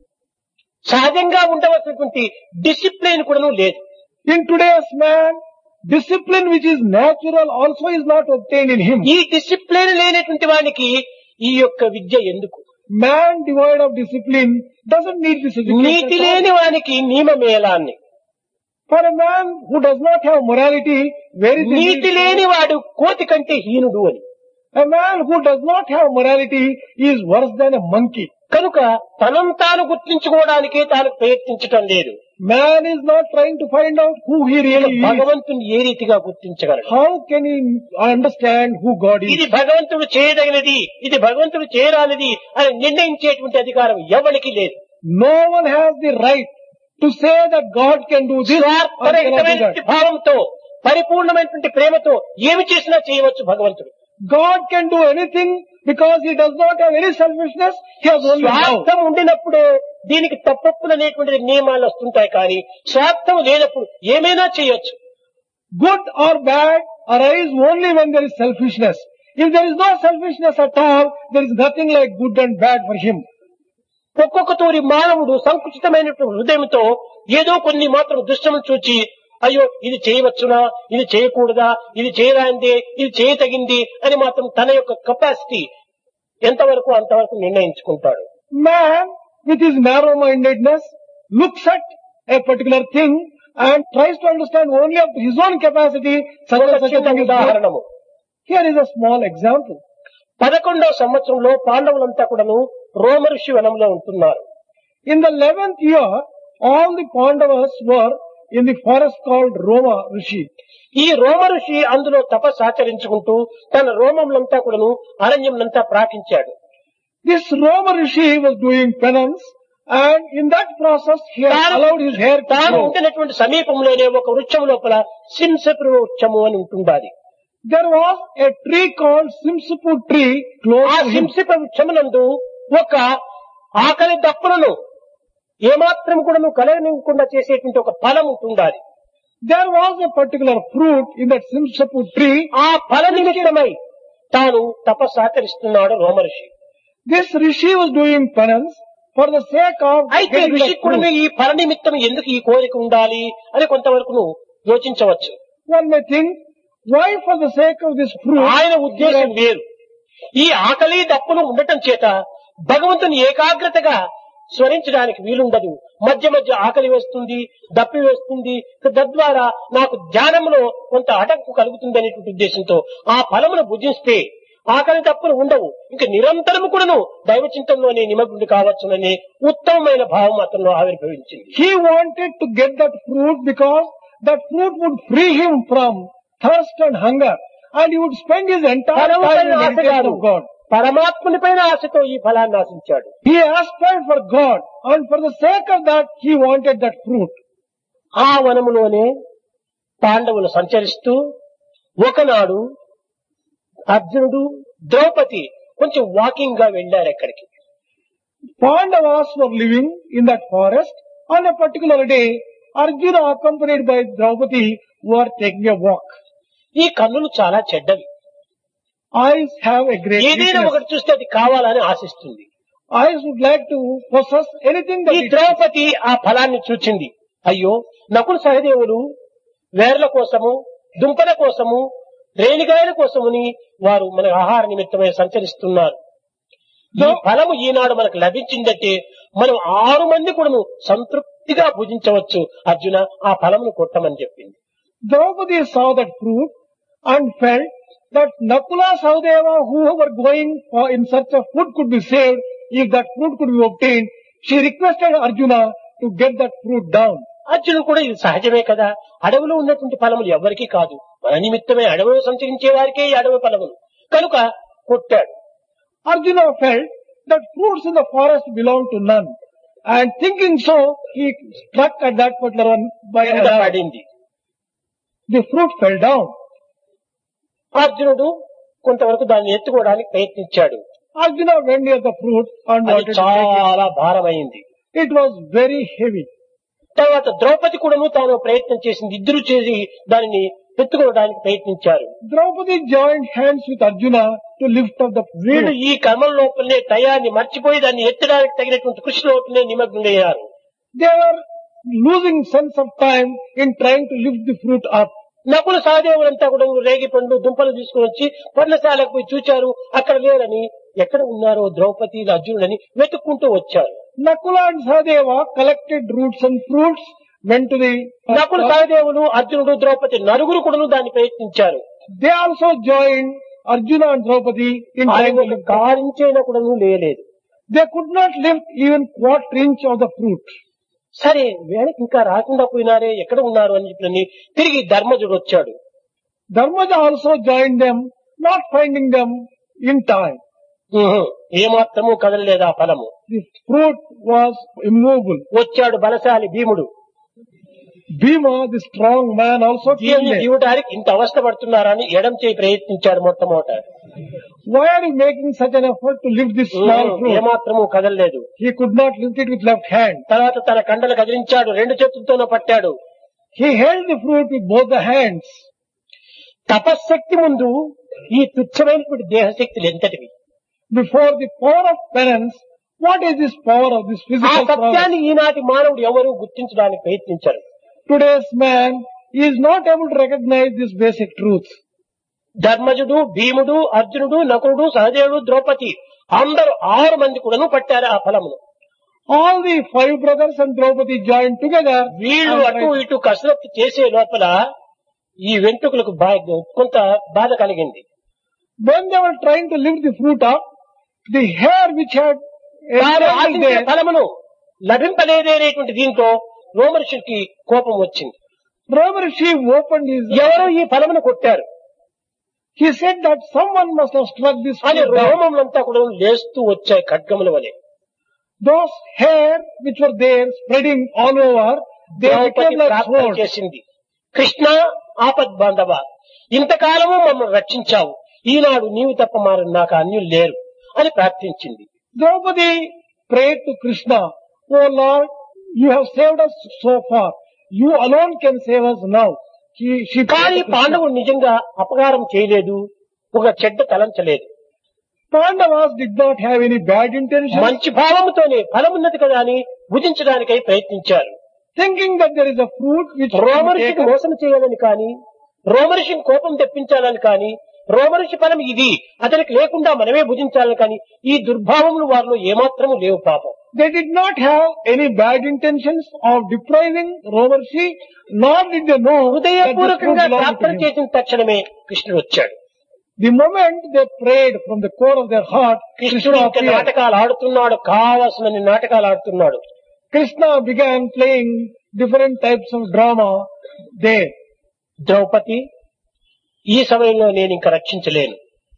సహజంగా ఉండవలసినటువంటి డిసిప్లిన్ కూడాను లేదు In today's man, discipline which is natural also is not obtained in him. ఈ డిసిప్లిన్ లేనటువంటి వానికి ఈ యొక్క విద్య ఎందుకు Man devoid of discipline doesn't need this education. నీతి at all. లేని వానికి నియమమేలాన్ని For a man who does not have morality, where is the నీతి need? లేని వాడు కోతి కంటే హీనుడు అని A man who does not have morality is worse than a monkey. కనుక తనం తాను గుర్తించుకోవడానికే తాను ప్రయత్నించటం లేదు Man is not trying to find out who he really is. భగవంతుని ఏ రీతిగా గుర్తించగలడు How can he understand who God ఇది is? భగవంతుడు చేయదగినది ఇది భగవంతుడు చేయరానిది అని నిర్ణయించేటువంటి అధికారం ఎవరికి లేదు No one has the right to say that God can do this or cannot do స్వార్థరహితమైనటువంటి that. భావంతో పరిపూర్ణమైనటువంటి ప్రేమతో ఏమి చేసినా చేయవచ్చు భగవంతుడు God can do anything because he does not have any selfishness. He has only love. స్వార్థం ఉండినప్పుడే దీనికి తప్పప్పులు అనేటువంటి నియమాలు వస్తుంటాయి కానీ స్వార్థం లేనప్పుడు ఏమైనా చేయొచ్చు Good or bad arise only when there is selfishness. If there is no selfishness at all, there is nothing like good and bad for him. ఒక్కొక్క తూరి మానవుడు సంకుచితమైనటువంటి హృదయంతో ఏదో కొన్ని మాత్రం దుష్టములు చూచి అయ్యో ఇది చేయవచ్చునా ఇది చేయకూడదా ఇది చేయరాందే ఇది చేయతగింది అని మాత్రం తన యొక్క కెపాసిటీ ఎంతవరకు అంతవరకు నిర్ణయించుకుంటాడు Man, with his narrow-mindedness, looks at a particular thing and tries to understand only up to his own capacity such ఒక and such a చిన్న thing is good. ఉదాహరణము Here is a small example. పదకొండవ సంవత్సరంలో పాండవులంతా కూడాను రోమఋషి వనంలో ఉంటున్నారు In the eleventh year, all the Pandavas were in the forest called Roma Rishi. ఈ రోమ ఋషి అందులో తపస్సు ఆచరించుకుంటూ తన రోమములంతా కూడాను అరణ్యంనంతా ప్రాకించాడు This Roma Rishi was doing penance and in that process he had తాను- allowed his hair to తాను grow. ఉంటున్నటువంటి సమీపంలోనే ఒక వృక్షం లోపల సింసపు వృక్షము అని ఉంటుండాలి There was a tree called Simsipu tree close ఆ to him. సింసిప వృక్షమునందు ఒక ఆకలి దప్పులను ఏమాత్రం కూడా కలగనివ్వకుండా చేసేటువంటి ఒక ఫలం ఉంటుండాలి There was a particular fruit in that Simsipu tree. ఆ ఫల నిమిత్తమై తాను తపస్సు ఆచరిస్తున్నాడు రోమఋషి This Rishi was doing penance for the sake of అయితే getting ఋషి that కూడా fruit. ఈ ఫల నిమిత్తం ఎందుకు ఈ కోరిక ఉండాలి అని కొంతవరకు నువ్వు యోచించవచ్చు One may think, why for the sake of this fruit? ఆయన ఉద్దేశం వేరు ఈ ఆకలి దప్పులు ఉండటం చేత భగవంతుని ఏకాగ్రతగా స్మరించడానికి వీలుండదు మధ్య మధ్య ఆకలి వేస్తుంది దప్పి వేస్తుంది తద్వారా నాకు ధ్యానంలో కొంత అటంకు కలుగుతుంది అనేటువంటి ఉద్దేశంతో ఆ ఫలమును భుజిస్తే ఆకలి తప్పులు ఉండవు ఇంకా నిరంతరము కూడాను దైవ చింతనలోనే నిమగ్నుడు కావచ్చునని ఉత్తమమైన భావం అతను ఆవిర్భవించింది He wanted to get that fruit because that fruit would free him from thirst and hunger and he would spend his entire ఫలము time పైన in ఆశ meditation కాదు of God. పరమాత్ముని పైన ఆశతో ఈ ఫలాన్ని ఆశించాడు He aspired for God and for the sake of that he wanted that fruit. ఆ వనములోనే పాండవులు సంచరిస్తూ ఒకనాడు అర్జునుడు ద్రౌపది కొంచెం వాకింగ్ గా వెళ్లారు ఎక్కడికి Pandavas were living in that forest. On a particular day, Arjuna accompanied by Draupadi were taking a walk. ఈ కన్నులు చాలా చెడ్డవి Eyes have a great ఏదైనా weakness. ఒకటి చూస్తే అది కావాలని ఆశిస్తుంది Eyes would like to possess anything that ఈ it ద్రౌపది ఆ ఫలాన్ని చూచింది అయ్యో నకుల సహదేవులు వేర్ల కోసము దుంపల కోసము రేణిగాయల కోసముని వారు మన ఆహార నిమిత్తమై సంచరిస్తున్నారు ఈ ఫలము ఈనాడు మనకు లభించిందంటే మనం ఆరు మంది కూడాను సంతృప్తిగా భుజించవచ్చు అర్జున ఆ ఫలమును కొట్టమని చెప్పింది Draupadi saw that fruit and felt that Nakula Sahadeva who were going for in search of food could be saved if that fruit could be obtained. She requested Arjuna to get that fruit down. అర్జునుడు కూడా ఇది సహజమే కదా అడవిలో ఉన్నటువంటి ఫలములు ఎవరికీ కాదు మన నిమిత్తమే అడవిలో సంచరించే వారికే ఈ అడవి ఫలములు కనుక కొట్టాడు Arjuna felt that fruits in the forest belong to none. And thinking so, he struck at that particular one by కింద an arrow. పడింది The fruit fell down. అర్జునుడు కొంతవరకు దాన్ని ఎత్తుకోవడానికి ప్రయత్నించాడు Arjuna went near the fruit and అది wanted to take చాలా భారమైంది it. It was very heavy. తర్వాత ద్రౌపది కూడాను తాను ప్రయత్నం చేసింది ఇద్దరు చేసి దానిని ఎత్తుకోవడానికి ప్రయత్నించారు Draupadi joined hands with Arjuna to lift up the వీళ్ళు fruit. ఈ కర్మల లోపలనే టయాన్ని మర్చిపోయి దాన్ని ఎత్తడానికి తగినటువంటి కృషి లోపలనే నిమగ్నమయ్యారు They were losing sense of time in trying to lift the fruit up. Nakula సహదేవులంతా కూడా రేగి పండు దుంపలు తీసుకుని వచ్చి పర్ణశాలకు పోయి చూచారు అక్కడ లేరని ఎక్కడ ఉన్నారో ద్రౌపది అర్జునుడని వెతుక్కుంటూ వచ్చారు Nakula and Sahadeva collected roots and fruits, went to the... Nakula సహదేవులు అర్జునుడు ద్రౌపది నలుగురు కూడాను దాన్ని ప్రయత్నించారు They also joined Arjuna and Draupadi in trying to ఆయన lift up. కారించైనా కూడాను లేలేదు They could not lift even quarter inch of the fruit. సరే వేళకి ఇంకా రాకుండా పోయినారే ఎక్కడ ఉన్నారు అని చెప్పి తిరిగి ధర్మజుడు వచ్చాడు Dharmaja also joined them, not finding them in time. ఉహు, ఏమాత్రము కదలలేదు ఆ ఫలము The fruit was immovable. వచ్చాడు బలశాలి భీముడు Bhima, the strong man, also came దీన్ని there. ఇవ్వడానికి ఇంత అవస్థ పడుతున్నారని ఎడం చేయి ప్రయత్నించాడు మొట్టమొదట Why are you making such an effort to lift this small ఉహు, fruit? ఏమాత్రము కదలలేదు He could not lift it with left hand. తర్వాత తన కండలు కదిలించాడు రెండు చేతులతోనూ పట్టాడు He held the fruit with both the hands. తపశ్శక్తి ముందు ఈ తుచ్చమైనటువంటి దేహశక్తులు ఎంతటివి Before the power of penance, what is this power of this ఆ physical power? సత్యాన్ని ఈనాటి మానవుడు ఎవరు గుర్తించడానికి ప్రయత్నించారు Today's man is not able to recognize this basic truth. ధర్మజుడు భీముడు అర్జునుడు నకులుడు సహదేవుడు ద్రౌపది అందరూ ఆరు మంది కూడాను పట్టారు ఆ ఫలమును All the five brothers and Draupadi joined together. వీళ్ళు and అటు tried- ఇటు కసరత్తు చేసే లోపల ఈ వెంట్రుకలకు బా- కొంత బాధ కలిగింది When they were trying to lift the fruit up, the hair which had వారు entangled ఆశించిన there, ఫలమును లభింపలేదేనేటువంటి దీంతో రోమర్షుడికి కోపం వచ్చింది Ravarshi opened his ఎవరో ఈ ఫలమును కొట్టారు He said that someone must have struck this అని fruit down. రోమములంతా కూడా లేస్తూ వచ్చాయి ఖడ్గముల వలె Those hair which were there spreading all over, they Draupadi became like ప్రార్థన swords. చేసింది కృష్ణ ఆపద్ బాంధవ ఇంతకాలము మమ్మల్ని రక్షించావు ఈనాడు నీవు తప్ప మారు నాకు అన్యులు లేరు అని ప్రార్థించింది Draupadi prayed to Krishna, Oh Lord, you have saved us so far. You alone can save us now. He, she కానీ prayed to Krishna. పాండవుడు నిజంగా అపకారం చేయలేదు ఒక చెడ్డ తలంచలేదు Pandavas did not have any bad intentions, మంచి భావముతోనే ఫలమున్నది కదా అని భుజించడానికై ప్రయత్నించారు thinking that there is a fruit which can be రోమఋషికి taken. మోసం చేయాలని కానీ రోమఋషికి కోపం తెప్పించాలని కానీ రోమఋషి ఫలం ఇది అతనికి లేకుండా మనమే భుజించాలని కానీ ఈ దుర్భావములు వారిలో ఏమాత్రము లేవు పాపం They did not have any bad intentions of depriving Romershi, nor did they know that this fruit హృదయపూర్వకంగా belonged to ప్రార్థన him. చేసిన తక్షణమే కృష్ణుడు వచ్చాడు The moment they prayed from the core of their heart, కృష్ణుడు Krishna ఇంకా appeared. నాటకాలు ఆడుతున్నాడు కావాల్సిన నాటకాలు ఆడుతున్నాడు Krishna began playing different types of drama there. Draupadi ఈ సమయంలో నేను ఇంకా రక్షించలేను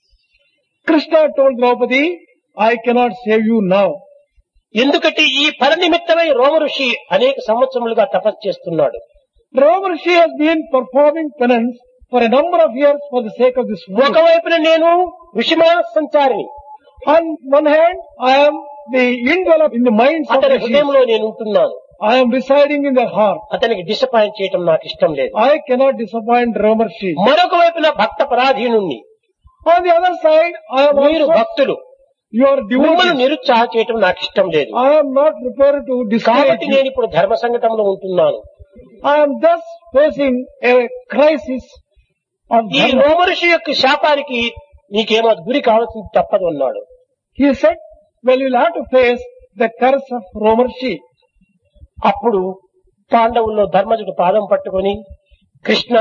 Krishna told Draupadi, I cannot save you now. ఎందుకంటే ఈ ఫల నిమిత్తమై రోమ ఋషి అనేక సంవత్సరములుగా తపస్సు చేస్తున్నాడు Romershi has been performing penance for a number of years for the sake of this fruit. ఒకవైపున నేను ఋషిమాన సంచారిని On one hand, I am the indweller in the minds of అతని the హృదయంలో నేను ఉంటున్నాను I am residing in their heart. అతనికి డిసప్పాయింట్ చేయటం నాకు ఇష్టం లేదు I cannot disappoint Romershi. మరొక వైపున భక్త పరాధీనుణ్ణి On the other side, I am మీరు also భక్తులు your మిమ్మల్ని devotee. నిరుత్సాహ చేయటం నాకు ఇష్టం లేదు I am not prepared to discourage కాబట్టి you. నేను ఇప్పుడు ధర్మ సంఘటనలో ఉంటున్నాను I am thus facing a crisis of ఈ dharma. రోమఋషి యొక్క శాపానికి నీకేమో గురి కావాల్సింది తప్పదు అన్నాడు He said, well, you'll have to face the curse of Romershi. అప్పుడు పాండవుల్లో ధర్మజుడు పాదం పట్టుకొని కృష్ణ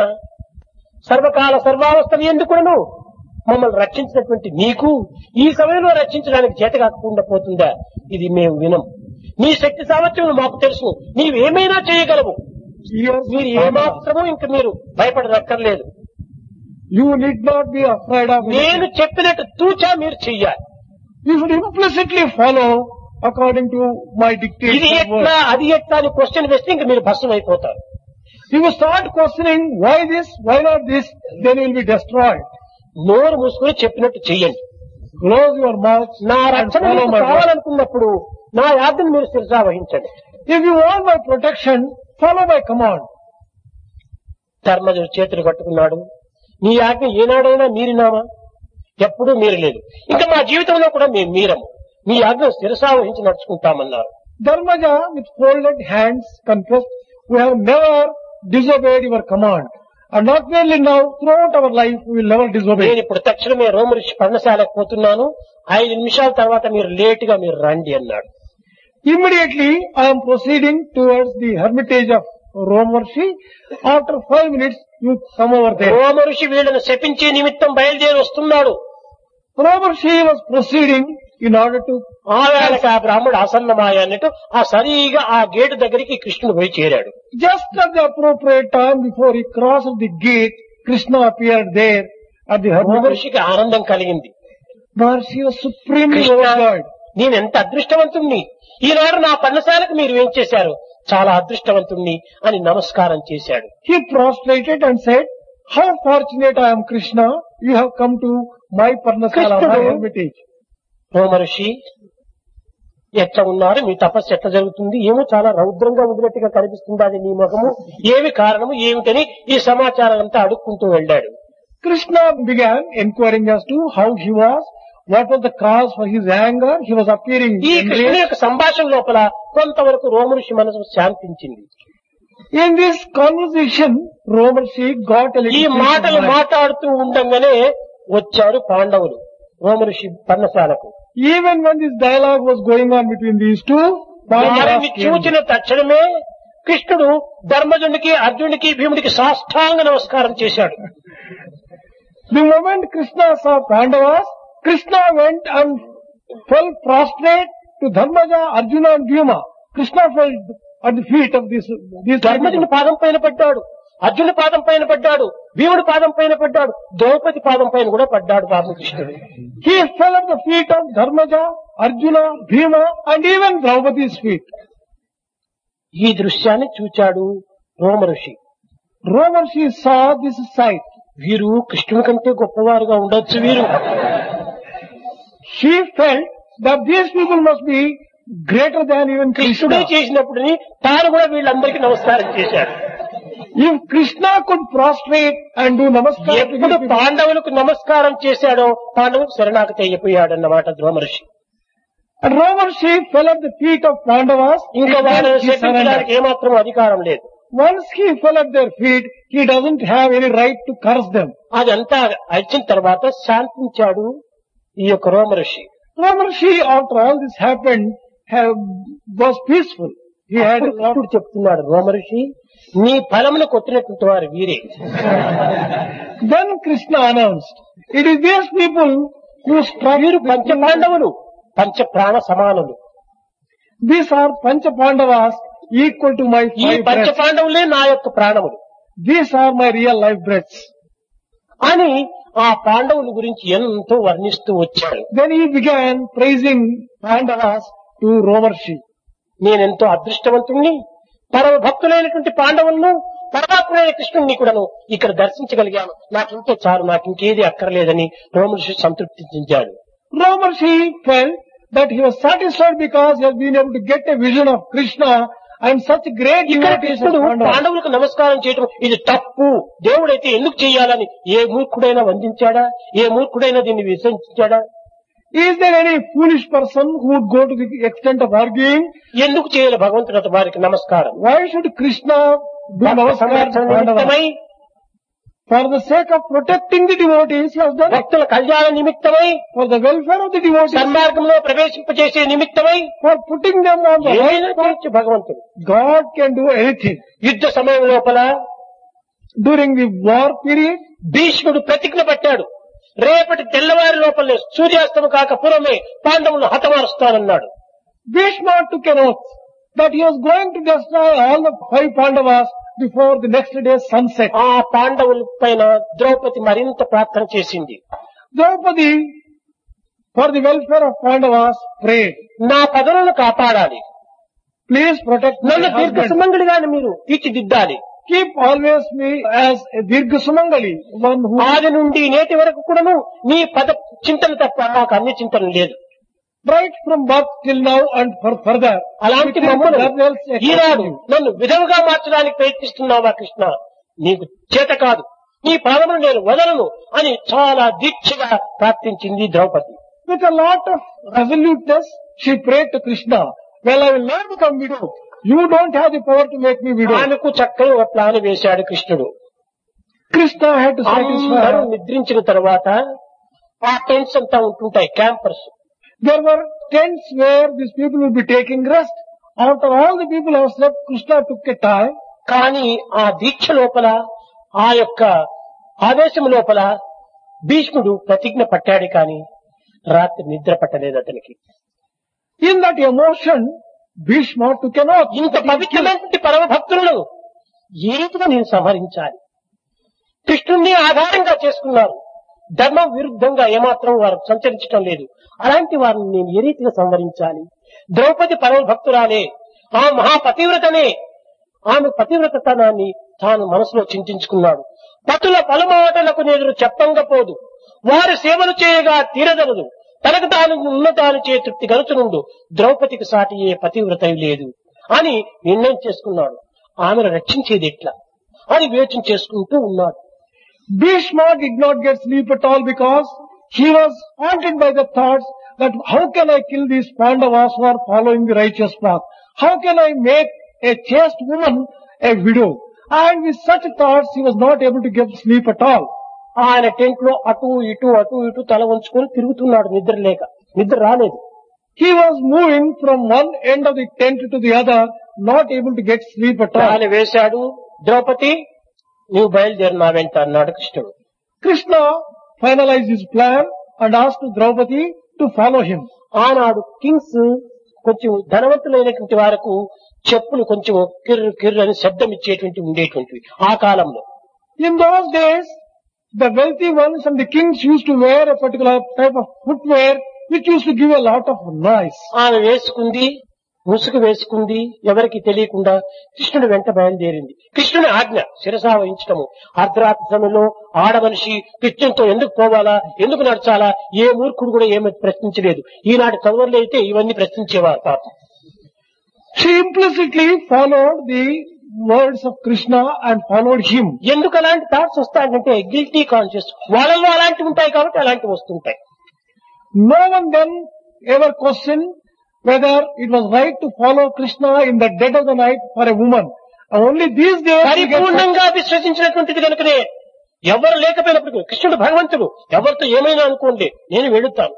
సర్వకాల సర్వావస్థలు ఎందుకును మమ్మల్ని రక్షించినటువంటి నీకు ఈ సమయంలో రక్షించడానికి చేత కాకుండా పోతుందా ఇది మేము వినం నీ శక్తి సామర్థ్యం మాకు తెలుసు నీవేమైనా చేయగలవు years. మీరు ఏమాత్రము ఇంక మీరు భయపడనక్కర్లేదు You need not be afraid of నేను anything. చెప్పినట్టు తూచా మీరు చెయ్యాలి You should implicitly follow according to my ఇది dictation. ఎట్లా అది ఎట్లా అని క్వశ్చన్ వేస్తే ఇంక మీరు భస్మం అయిపోతారు If you start questioning why this, why not this, then you will be destroyed. నోరు మూసుకుని చెప్పినట్టు చెయ్యండి Close your mouth నా and రక్షణ follow మీకు my word. కావాలనుకున్నప్పుడు నా యాజ్ఞను మీరు శిరసా వహించండి If you want my protection, follow my command. ధర్మజుడు చేతులు కట్టుకున్నాడు నీ ఆజ్ఞ ఏనాడైనా మీరినామా ఎప్పుడూ మీరలేదు ఇంకా మా జీవితంలో కూడా మేము మీరము మీ ఆజ్ఞ శిరసా వహించి నడుచుకుంటామన్నారు Dharmaja with folded hands confessed, we have never disobeyed your command. And not merely now, throughout our life, we will never నేను disobey. ఇప్పుడు తక్షణమే రోమరిషి పర్ణశాలకు పోతున్నాను ఐదు నిమిషాల తర్వాత మీరు లేట్ గా మీరు రండి అన్నాడు Immediately, I am proceeding towards the hermitage of Romarshi. After five minutes, you come over there. రోమఋషి వీళ్ళను శపించే నిమిత్తం బయలుదేరి వస్తున్నాడు Romarshi was proceeding in order to ఆ వేళకి ఆ బ్రాహ్మడు ఆసన్నమాయ అన్నట్టు ఆ సరిగా ఆ గేటు దగ్గరికి కృష్ణుడు పోయి చేరాడు just at the appropriate time before he crossed the gate, Krishna appeared there at the hermitage. రోమఋషికి ఆనందం కలిగింది Maharshi was supremely Krishna overjoyed. నేను ఎంత అదృష్టవంతుణ్ణి ఈనాడు నా పర్ణశాలకు మీరు ఏం చేశారు చాలా అదృష్టవంతుణ్ణి అని నమస్కారం చేశాడు He prostrated and said, How fortunate I am, Krishna. You have come to my Parnasala, my Krishna- hermitage. రోమఋషి ఎట్లా ఉన్నారు మీ తపస్సు ఎట్లా జరుగుతుంది ఏమో చాలా రౌద్రంగా ఉండినట్టుగా కనిపిస్తుంది అది నీ ముఖము ఏమి కారణము ఏమిటని ఈ సమాచారం అంతా అడుక్కుంటూ వెళ్ళాడు Krishna began inquiring as to how he was, what was the cause for his anger. He was appearing ఈ in కృష్ణుని rage. యొక్క సంభాషణ లోపల కొంతవరకు రోమఋషి మనసు శాంతించింది In this conversation, Romarshi got a ఈ little మాటలు peace of mind. మాట్లాడుతూ ఉండంగానే వచ్చారు పాండవులు రోమఋషి పర్ణశాలకు Even when this dialogue was going on between these two, వారిని Pandavas came. చూచిన తక్షణమే కృష్ణుడు ధర్మజునికి అర్జునుడికి భీముడికి సాష్టాంగ నమస్కారం చేశాడు The moment Krishna saw Pandavas, Krishna went and fell prostrate to Dharmaja, Arjuna and Bhima. Krishna fell at the feet of these, these ధర్మజుని people. పాదం పైన పడ్డాడు అర్జునుడి పాదం పైన పడ్డాడు భీముడి పాదం పైన పడ్డాడు ద్రౌపది పాదం పైన కూడా పడ్డాడు రామకృష్ణుడు He fell at the feet of Dharmaja, Arjuna, Bhima and even Draupadi's feet. ఈ దృశ్యాన్ని చూచాడు రోమఋషి Romarshi saw this sight. వీరు కృష్ణుని కంటే గొప్పవారుగా ఉండొచ్చు వీరు She felt that these people must be greater than even కృష్ణుడే Krishna. చేసినప్పుడు తాను కూడా వీళ్ళందరికీ నమస్కారం చేశాడు If Krishna could prostrate and do namaskar to ఎప్పుడు these people, పాండవులకు నమస్కారం చేశాడో పాండవులకు శరణాగతి అయిపోయాడు అన్నమాట ధ్రువమహర్షి and Romarshi fell at the feet of Pandavas. ఇంకా and then వాళ్ళని he surrendered. శపించడానికి ఏమాత్రం అధికారం లేదు Once he fell at their feet, he doesn't have any right to curse them. అదంతా వచ్చిన తర్వాత శాంతించాడు ఈ యొక్క రోమఋషి Ramarshi, after all this happened, have, was peaceful. He had అప్పుడు a lot కృష్ణుడు చెప్తున్నాడు రోమఋషి నీ ఫలమును కొట్టినటువంటి వారు వీరే Then Krishna announced, it is these people who struck వీరు the- పంచ పాండవులు పంచ ప్రాణ సమానులు These are Pancha Pandavas equal to my ఈ five పంచ breaths. పాండవులే నా యొక్క ప్రాణములు These are my real life breaths. అని ఆ పాండవుల గురించి ఎంతో వర్ణిస్తూ వచ్చాడు Then he began praising Pandavas to Romarshi. నేనెంతో అదృష్టవంతుణ్ణి పరమ భక్తులైనటువంటి పాండవులను పరమాత్ముడైన కృష్ణుణ్ణి కూడాను ఇక్కడ దర్శించగలిగాను నాకింతో చాలు నాకు ఇంకేది అక్కర్లేదని రోమర్షి సంతృప్తి చెందాడు Romarshi felt that he was satisfied because he has been able to get a vision of Krishna and such great ఇక్కడ devotees as కృష్ణుడు Pandavas. పాండవులకు నమస్కారం చేయటం ఇది తప్పు దేవుడైతే ఎందుకు చేయాలని ఏ మూర్ఖుడైనా వందించాడా ఏ మూర్ఖుడైనా దీన్ని విసర్జించాడా Is there any foolish person who would go to the extent of arguing? ఎందుకు చేయాలి భగవంతుడు వారికి నమస్కారం Why should Krishna do Bhakta namaskar to సంరక్షణ Pandavas? నిమిత్తమై For the sake of protecting the devotees, he has done it. భక్తుల కళ్యాణ నిమిత్తమై For the welfare of the devotees, సన్మార్గంలో ప్రవేశింపజేసే నిమిత్తమై for putting them on the right ఏదైనా path, చేయొచ్చు భగవంతుడు God can do anything. యుద్ధ సమయం లోపల During the war period, భీష్ముడు ప్రతిజ్ఞ పట్టాడు రేపటి తెల్లవారి లోపలే సూర్యాస్తము కాక పూర్వమే పాండవులను హతమారుస్తానన్నాడు Bhishma took an oath that he was going to destroy all the five Pandavas before the next day's sunset. ఆ పాండవుల పైన ద్రౌపది మరింత ప్రార్థన చేసింది Draupadi, for the welfare of Pandavas, prayed, నా పదవులను కాపాడాలి please protect my నన్ను దీర్ఘ husband. సుమంగళిగాని మీరు తీర్చిదిద్దాలి Keep always me as a Dirga Sumangali, one who ఆది నుండి నేటి వరకు కూడాను నీ పద చింతన తప్ప నాకు అన్ని చింతన లేదు right from birth till now and for further. అలాంటి it is మమ్మల్ని nothing else except Eenadu you. నన్ను విధముగా మార్చడానికి ప్రయత్నిస్తున్నావా కృష్ణ నీకు చేత కాదు నీ పాదమును నేను వదలను అని చాలా దీక్షగా ప్రార్థించింది Draupadi With a lot of resoluteness, she prayed to Krishna, well, I will never become widow. You don't have the power to make me widow. ఆమెకు చక్కని ఒక ప్లాన్ వేశాడు కృష్ణుడు Krishna had to satisfy అందరూ her. నిద్రించిన తర్వాత ఆ టెంట్స్ అంతా ఉంటుంటాయి campers There were tents where these people would be taking rest. After all the people have slept, Krishna took a time. కానీ ఆ దీక్ష లోపల ఆ యొక్క ఆవేశం లోపల భీష్ముడు ప్రతిజ్ఞ పట్టాడు కానీ రాత్రి నిద్ర పట్టలేదు అతనికి In that emotion, Bhishma took an oath. ఇంత పవిత్రమైనటువంటి పరమ భక్తులను ఏ రీతిగా నేను సంహరించాలి కృష్ణుణ్ణి ఆధారంగా చేసుకున్నారు ధర్మం విరుద్ధంగా ఏమాత్రం వారు సంచరించడం లేదు అలాంటి వారిని నేను ఏ రీతిగా సంహరించాలి ద్రౌపది పరమ భక్తురాలే ఆ మహాపతివ్రతనే ఆమె పతివ్రతతనాన్ని తాను మనసులో చింతించుకున్నాడు పతుల పలమాటలకు నేను చెప్పంగపోదు వారి సేవలు చేయగా తీరదనదు తనకు తాను ఉన్నతాను చే తృప్తి గలుచునుండు ద్రౌపదికి సాటి ఏ పతివ్రత లేదు అని నిర్ణయం చేసుకున్నాడు ఆమెను రక్షించేది ఎట్లా అని యోచన చేసుకుంటూ ఉన్నాడు Bhishma did not get sleep at all because he was haunted by the thoughts that how can I kill these Pandavas who are following the righteous path? How can I make a chaste woman a widow? And with such thoughts, he was not able to get sleep at all. ఆయన టెంట్ లో అటు ఇటు అటు ఇటు తల ఉంచుకొని తిరుగుతున్నాడు నిద్ర లేక నిద్ర రాలేదు He was moving from one end of the tent to the other, not able to get sleep at all. ఆయన వేశాడు ద్రౌపది నీవు బయలుదేరి నా వెంట అన్నాడు కృష్ణుడు Krishna finalized his plan and asked Draupadi to follow him. ఆనాడు కింగ్స్ కొంచెం ధనవంతులైనటువంటి వారకు చెప్పులు కొంచెం కిర్రు కిర్రు అని శబ్దం ఇచ్చేటువంటి ఉండేటువంటివి ఆ కాలంలో In those days, the wealthy ones and the kings used to wear a particular type of footwear which used to give a lot of noise. ఆమె వేసుకుంది ముసుగు వేసుకుంది ఎవరికి తెలియకుండా కృష్ణుడు వెంట బయలుదేరింది కృష్ణుని ఆజ్ఞ శిరసా వహించటము అర్ధరాత్రి సమయంలో ఆడమనిషి కృష్ణునితో ఎందుకు పోవాలా ఎందుకు నడచాలా ఏ మూర్ఖుడు కూడా ఏమీ ప్రశ్నించలేదు ఈనాటి చదువులు అయితే ఇవన్నీ ప్రశ్నించేవారు పాపం She implicitly followed the words of Krishna and followed him. ఎందుకు అలాంటి థాట్స్ వస్తాయంటే గిల్టీ కాన్షియస్ వాళ్ళలో అలాంటివి ఉంటాయి కాబట్టి అలాంటివి వస్తుంటాయి No one then ever questioned whether it was right to follow Krishna in the dead of the night for a woman. Only these days we get పరిపూర్ణంగా విశ్వసించినటువంటిది కనుకనే ఎవరు లేకపోయినప్పుడు కృష్ణుడు భగవంతుడు ఎవరితో ఏమైనా అనుకోండి నేను వెళుతాను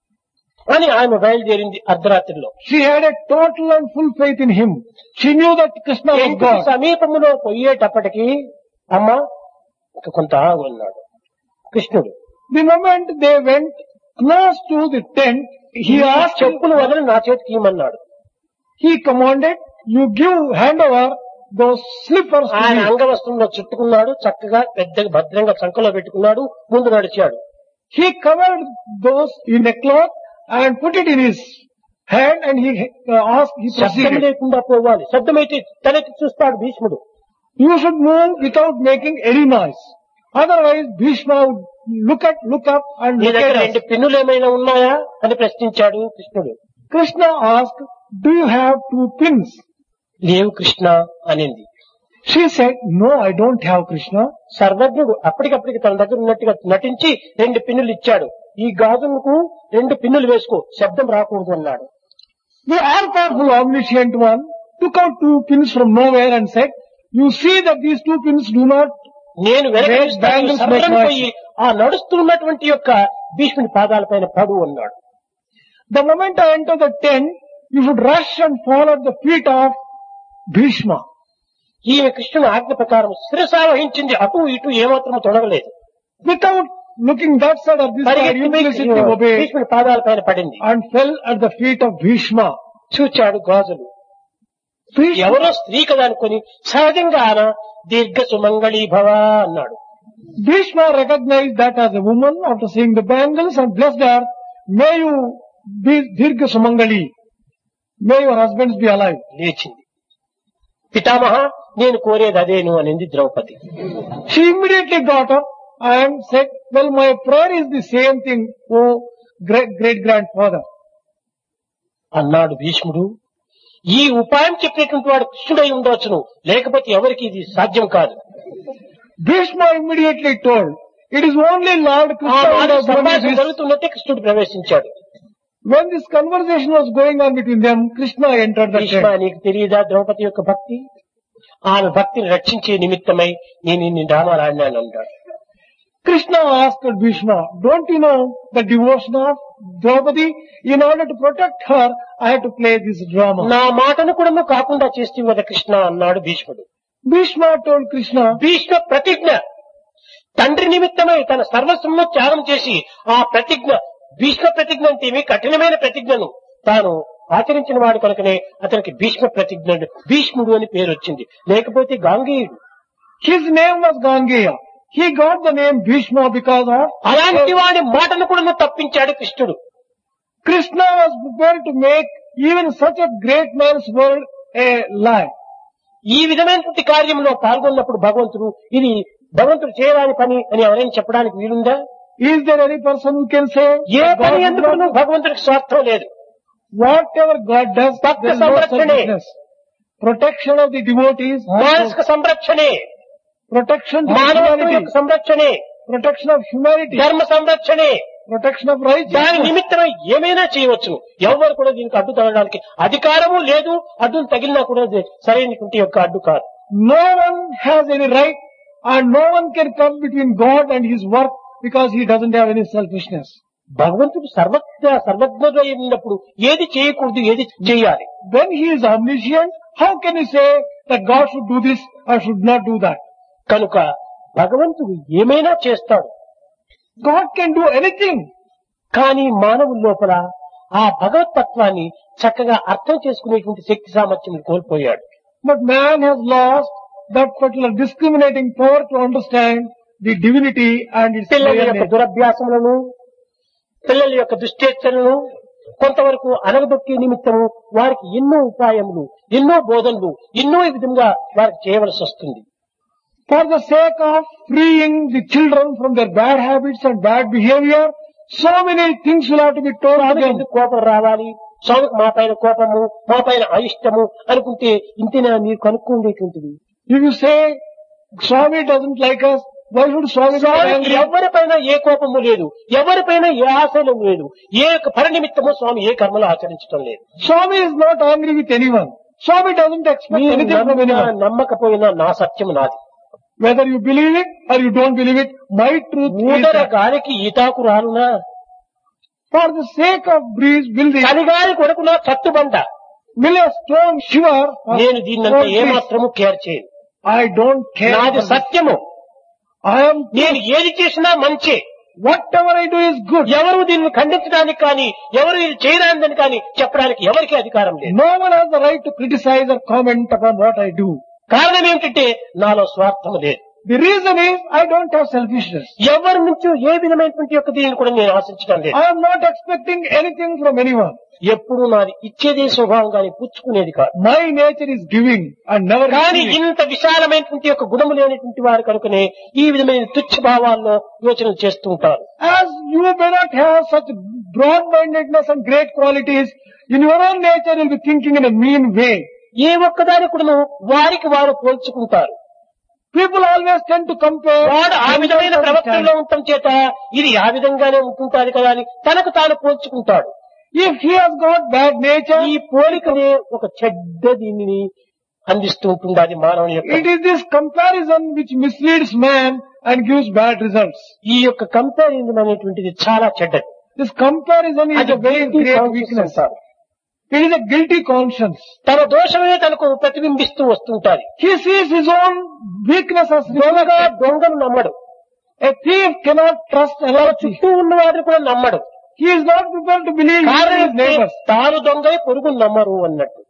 అని ఆమె బయలుదేరింది అర్ధరాత్రిలో She had a total and full faith in him. She knew that Krishna was ఇంటికి God. సమీపంలో పోయేటప్పటికి అమ్మ ఇక కొంత ఆగు అన్నాడు కృష్ణుడు The moment they went close to the tent, he ఈ asked, చెప్పులు వదిలి నా చేతికి ఇమ్మన్నాడు he commanded, you give hand over those slippers to ఆయన me. అంగవస్త్రంలో చుట్టుకున్నాడు చక్కగా పెద్దగా భద్రంగా సంకలో పెట్టుకున్నాడు ముందు నడిచాడు He covered those in a cloth and put it in his hand and he uh, asked, he శబ్దం proceeded. లేకుండా పోవాలి శబ్దమైతే తనకి చూస్తాడు భీష్ముడు You should move without making any noise. Otherwise, Bhishma would look at, look up and నీ look దగ్గర at రెండు us. పిన్నులు ఏమైనా ఉన్నాయా అని ప్రశ్నించాడు కృష్ణుడు Krishna asked, do you have two pins? లేవు కృష్ణ అనింది She said, no, I don't have Krishna. సర్వజ్ఞుడు అప్పటికప్పటికి తన దగ్గర ఉన్నట్టుగా నటించి రెండు పిన్నులు ఇచ్చాడు ఈ గాజులకు రెండు పిన్నులు వేసుకో శబ్దం రాకూడదు అన్నాడు The all-powerful omniscient one took out two pins from nowhere and said, you see that these two pins do not, నేను వెనక Great చూస్తాను, bangles సర్రం make noise. పోయి ఆ నడుస్తున్నటువంటి యొక్క భీష్ముని పాదాలపైన పడు అన్నాడు the moment I enter the tent, you should rush and fall at the feet of Bhishma. ఈమె కృష్ణుని ఆజ్ఞ ప్రకారం శిరసా వహించింది అటు ఇటు ఏమాత్రం తొడగలేదు Without looking that side or this side, పరిగెత్తి implicitly పోయి obeyed భీష్ముని పాదాలపైన పడింది and fell at the feet of Bhishma. చూచాడు గాజులు Bhishma, ఎవరో స్త్రీ కదా అనుకొని సహజంగా ఆయన దీర్ఘ సుమంగళీ భవ అన్నాడు Bhishma recognized that as a woman after seeing the bangles and blessed her, may you be Dirga Sumangali. May your husbands be alive. లేచింది పితామహ నేను కోరేది అదేను అనింది Draupadi She immediately got up and said, well, my prayer is the same thing, oh great, great grandfather. అన్నాడు భీష్ముడు ఈ ఉపాయం చెప్పినటువంటి వాడు కృష్ణుడై ఉండవచ్చును లేకపోతే ఎవరికి ఇది సాధ్యం కాదు Bhishma immediately told, it is only Lord ఆ Krishna who మాట has done సంభాషణ this. జరుగుతున్నట్టే కృష్ణుడు ప్రవేశించాడు When this conversation was going on between them, Krishna entered the Bhishma tent. నీకు తెలియదా ద్రౌపది యొక్క భక్తి ఆమె భక్తిని రక్షించే నిమిత్తమై నేను ఇన్ని డ్రామాలు ఆడినాను అన్నాడు Krishna asked Bhishma, don't you know the devotion of Draupadi? In order to protect her, I had to play this drama. నా మాటను కూడా నువ్వు కాకుండా చేస్తే కదా కృష్ణ అన్నాడు భీష్ముడు Bhishma told Krishna, భీష్మ ప్రతిజ్ఞ తండ్రి నిమిత్తమై తన సర్వస్వము త్యాగం చేసి ఆ ప్రతిజ్ఞ భీష్మ ప్రతిజ్ఞ అంటే ఏమి కఠినమైన ప్రతిజ్ఞను తాను ఆచరించిన వాడు కనుకనే అతనికి భీష్మ ప్రతిజ్ఞ భీష్ముడు అని పేరు వచ్చింది లేకపోతే గాంగేయుడు his name was Gangeya. He got the name Bhishma because of అలాంటి వాడి మాటను కూడా నువ్వు తప్పించాడు కృష్ణుడు Krishna was prepared to make even such a great man's word a lie. ఈ విధమైనటువంటి కార్యంలో పాల్గొన్నప్పుడు భగవంతుడు ఇది భగవంతుడు చేయరాని పని అని ఎవరైనా చెప్పడానికి వీలుందా Is there any person who can say, A that పని God ఎందుకు does not- భగవంతుడికి స్వార్థం లేదు whatever God does, Bhakta there is no సంరక్షణే. selfishness. Protection of the devotees, మానసిక సంరక్షణే protection to మానవత్వం humanity, యొక్క సంరక్షణే protection of humanity, ధర్మ సంరక్షణే protection of దాని righteousness. నిమిత్తమై ఏమైనా చేయవచ్చు ఎవరు కూడా దీనికి అడ్డు తగలడానికి అధికారము లేదు అడ్డును తగిలినా కూడా అది సరైనటువంటి యొక్క అడ్డు కాదు No one has any right and no one can come between God and his work because he doesn't have any selfishness. భగవంతుడు సర్వజ్ఞ సర్వజ్ఞుడు ఉన్నప్పుడు ఏది చేయకూడదు ఏది చేయాలి When he is omniscient, how can you say that God should do this or should not do that? కనుక భగవంతుడు ఏమైనా చేస్తాడు God can do anything. కానీ మానవుల లోపల ఆ భగవతత్వాన్ని చక్కగా అర్థం చేసుకునేటువంటి శక్తి సామర్థ్యం కోల్పోయాడు But man has lost that particular discriminating power to understand the divinity and its పిల్లల higher యొక్క nature. దురభ్యాసములను పిల్లల యొక్క దుష్టేచ్చలను కొంతవరకు అనగదొక్కే నిమిత్తము వారికి ఎన్నో ఉపాయములు ఎన్నో బోధనలు ఎన్నో విధంగా వారికి చేయవలసి వస్తుంది For the sake of freeing the children from their bad habits and bad behavior, so many things will have to be told to స్వామికి them. ఎందుకు కోపం రావాలి స్వామికి మా పైన కోపము మా పైన అయిష్టము అనుకుంటే ఇంతేనా మీరు కనుక్కుండేటువంటిది If you say, Swami doesn't like us, why should Swami be స్వామికి angry? ఎవరిపైన ఏ కోపము లేదు ఎవరిపైన ఏ ఆశయం లేదు ఏ పరినిమిత్తము స్వామి ఏ కర్మలు ఆచరించడం లేదు Swami is not angry with anyone. Swami doesn't expect మీరు anything from నమ్మినా anyone. నమ్మకపోయినా నా సత్యం నాది Whether you believe it or you don't believe it, my truth is ఊదర that గాలికి ఈతాకు రానునా for the sake of breeze, will the చలిగాలి కొరకు నా చట్టుబండ will a stone shiver? or నేను దీన్నంతా stone ఏ breeze? మాత్రము కేర్ చేయను I don't care. నాది for this. సత్యము I am నేను ఏది చేసినా మంచి whatever I do is good. ఎవరు దీన్ని ఖండించడానికి కానీ ఎవరు ఇది చేయడానికి కానీ చెప్పడానికి ఎవరికి అధికారం లేదు No one has the right to criticize or comment upon what I do. కారణం ఏమిటంటే నాలో స్వార్థం లేదు The reason is I don't have selfishness. ఎవరి నుంచి ఏ విధమైనటువంటి యొక్క దీన్ని కూడా నేను ఆశించడం లేదు I am not expecting anything from anyone. ఎప్పుడు నాది ఇచ్చేదే స్వభావం కానీ పుచ్చుకునేది కాదు My nature is giving and never కానీ receiving. ఇంత విశాలమైనటువంటి యొక్క గుణము లేనటువంటి వారు కనుకనే ఈ విధమైన తుచ్చ భావాల్లో యోచనలు చేస్తూ ఉంటారు As you may not have such broad-mindedness and great qualities, in your own nature you'll be thinking in a mean way. ఏ ఒక్కదాని కూడాను వారికి వారు పోల్చుకుంటారు People always tend to compare. వాడు ఆ విధమైన themselves ప్రవర్తనలో and ఉండటం చేత ఇది ఆ విధంగానే ఉంటుంటాది కదా అని తనకు తాను పోల్చుకుంటాడు If he has got bad nature, ఈ పోలికనే ఒక చెడ్డ దీనిని అందిస్తూ ఉంటుంది అది మానవుని యొక్క it is this comparison which misleads man and gives bad results. ఈ యొక్క కంపారిజన్ అనేటువంటిది చాలా చెడ్డది This comparison is అది a very guilty great conscience weakness. అంటారు. It is a guilty conscience. తన దోషమే తనకు ప్రతిబింబిస్తూ వస్తుంటాది He sees his own weakness as దొంగ reflected. దొంగను నమ్మడు A thief cannot trust తన another thief. చుట్టూ ఉన్న వారిని కూడా నమ్మడు He is not prepared to believe in కారణం his ఏంటి? neighbors. తాను దొంగ పొరుగు నమ్మరు అన్నట్టు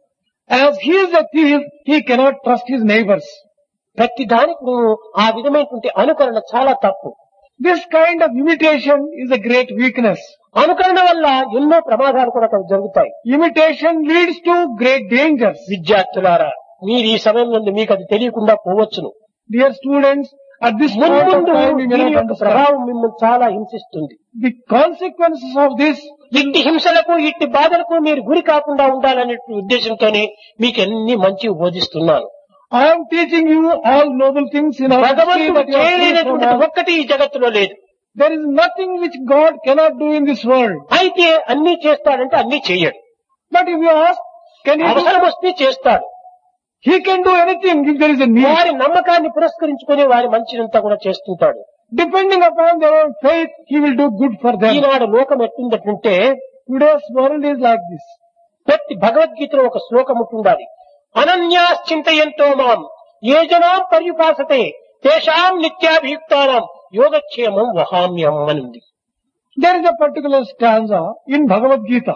As he is a thief, he cannot trust his neighbors. ప్రతి దానికి నువ్వు ఆ విధమైనటువంటి అనుకరణ చాలా తప్పు This kind of imitation is a great weakness. అనుకరణ వల్ల ఎన్నో ప్రమాదాలు కూడా అక్కడ జరుగుతాయి Imitation leads to great dangers. విద్యార్థులారా మీరు ఈ సమయం నుండి మీకు అది తెలియకుండా పోవచ్చును Dear students, at this point of మున్ముందు time we may దీని not యొక్క understand. ప్రభావం మిమ్మల్ని చాలా హింసిస్తుంది The consequences of this, ఇట్టి హింసలకు ఇట్టి బాధలకు మీరు గురి కాకుండా ఉండాలనే ఉద్దేశంతోనే మీకు అన్ని మంచి బోధిస్తున్నాను I am teaching you all noble things in order to see భగవంతుడు that you are free from చేయలేనటువంటిది all. ఒక్కటి ఈ జగత్తులో లేదు There is nothing which God cannot do in this world. అయితే అన్ని చేస్తాడంటే అన్ని చెయ్యడు But if you ask, can he do? అవసరం వస్తే చేస్తాడు He can do anything if there is a need. వారి నమ్మకాన్ని పురస్కరించుకుని వారి మంచినంతా కూడా చేస్తుంటాడు Depending upon their own faith, he will do good for them. ఈనాడు లోకం ఎట్టుందంటే Today's world is like this. ప్రతి భగవద్గీతలో ఒక శ్లోకం ఉంటుండాలి అనన్యాశ్చింతయంతో మాం ఏ జనాం పర్యుపాసతే తేషాం నిత్యాభియుక్తానం యోగక్షేమం వహామ్యం అని ఉంది There is a particular stanza in Bhagavad Gita.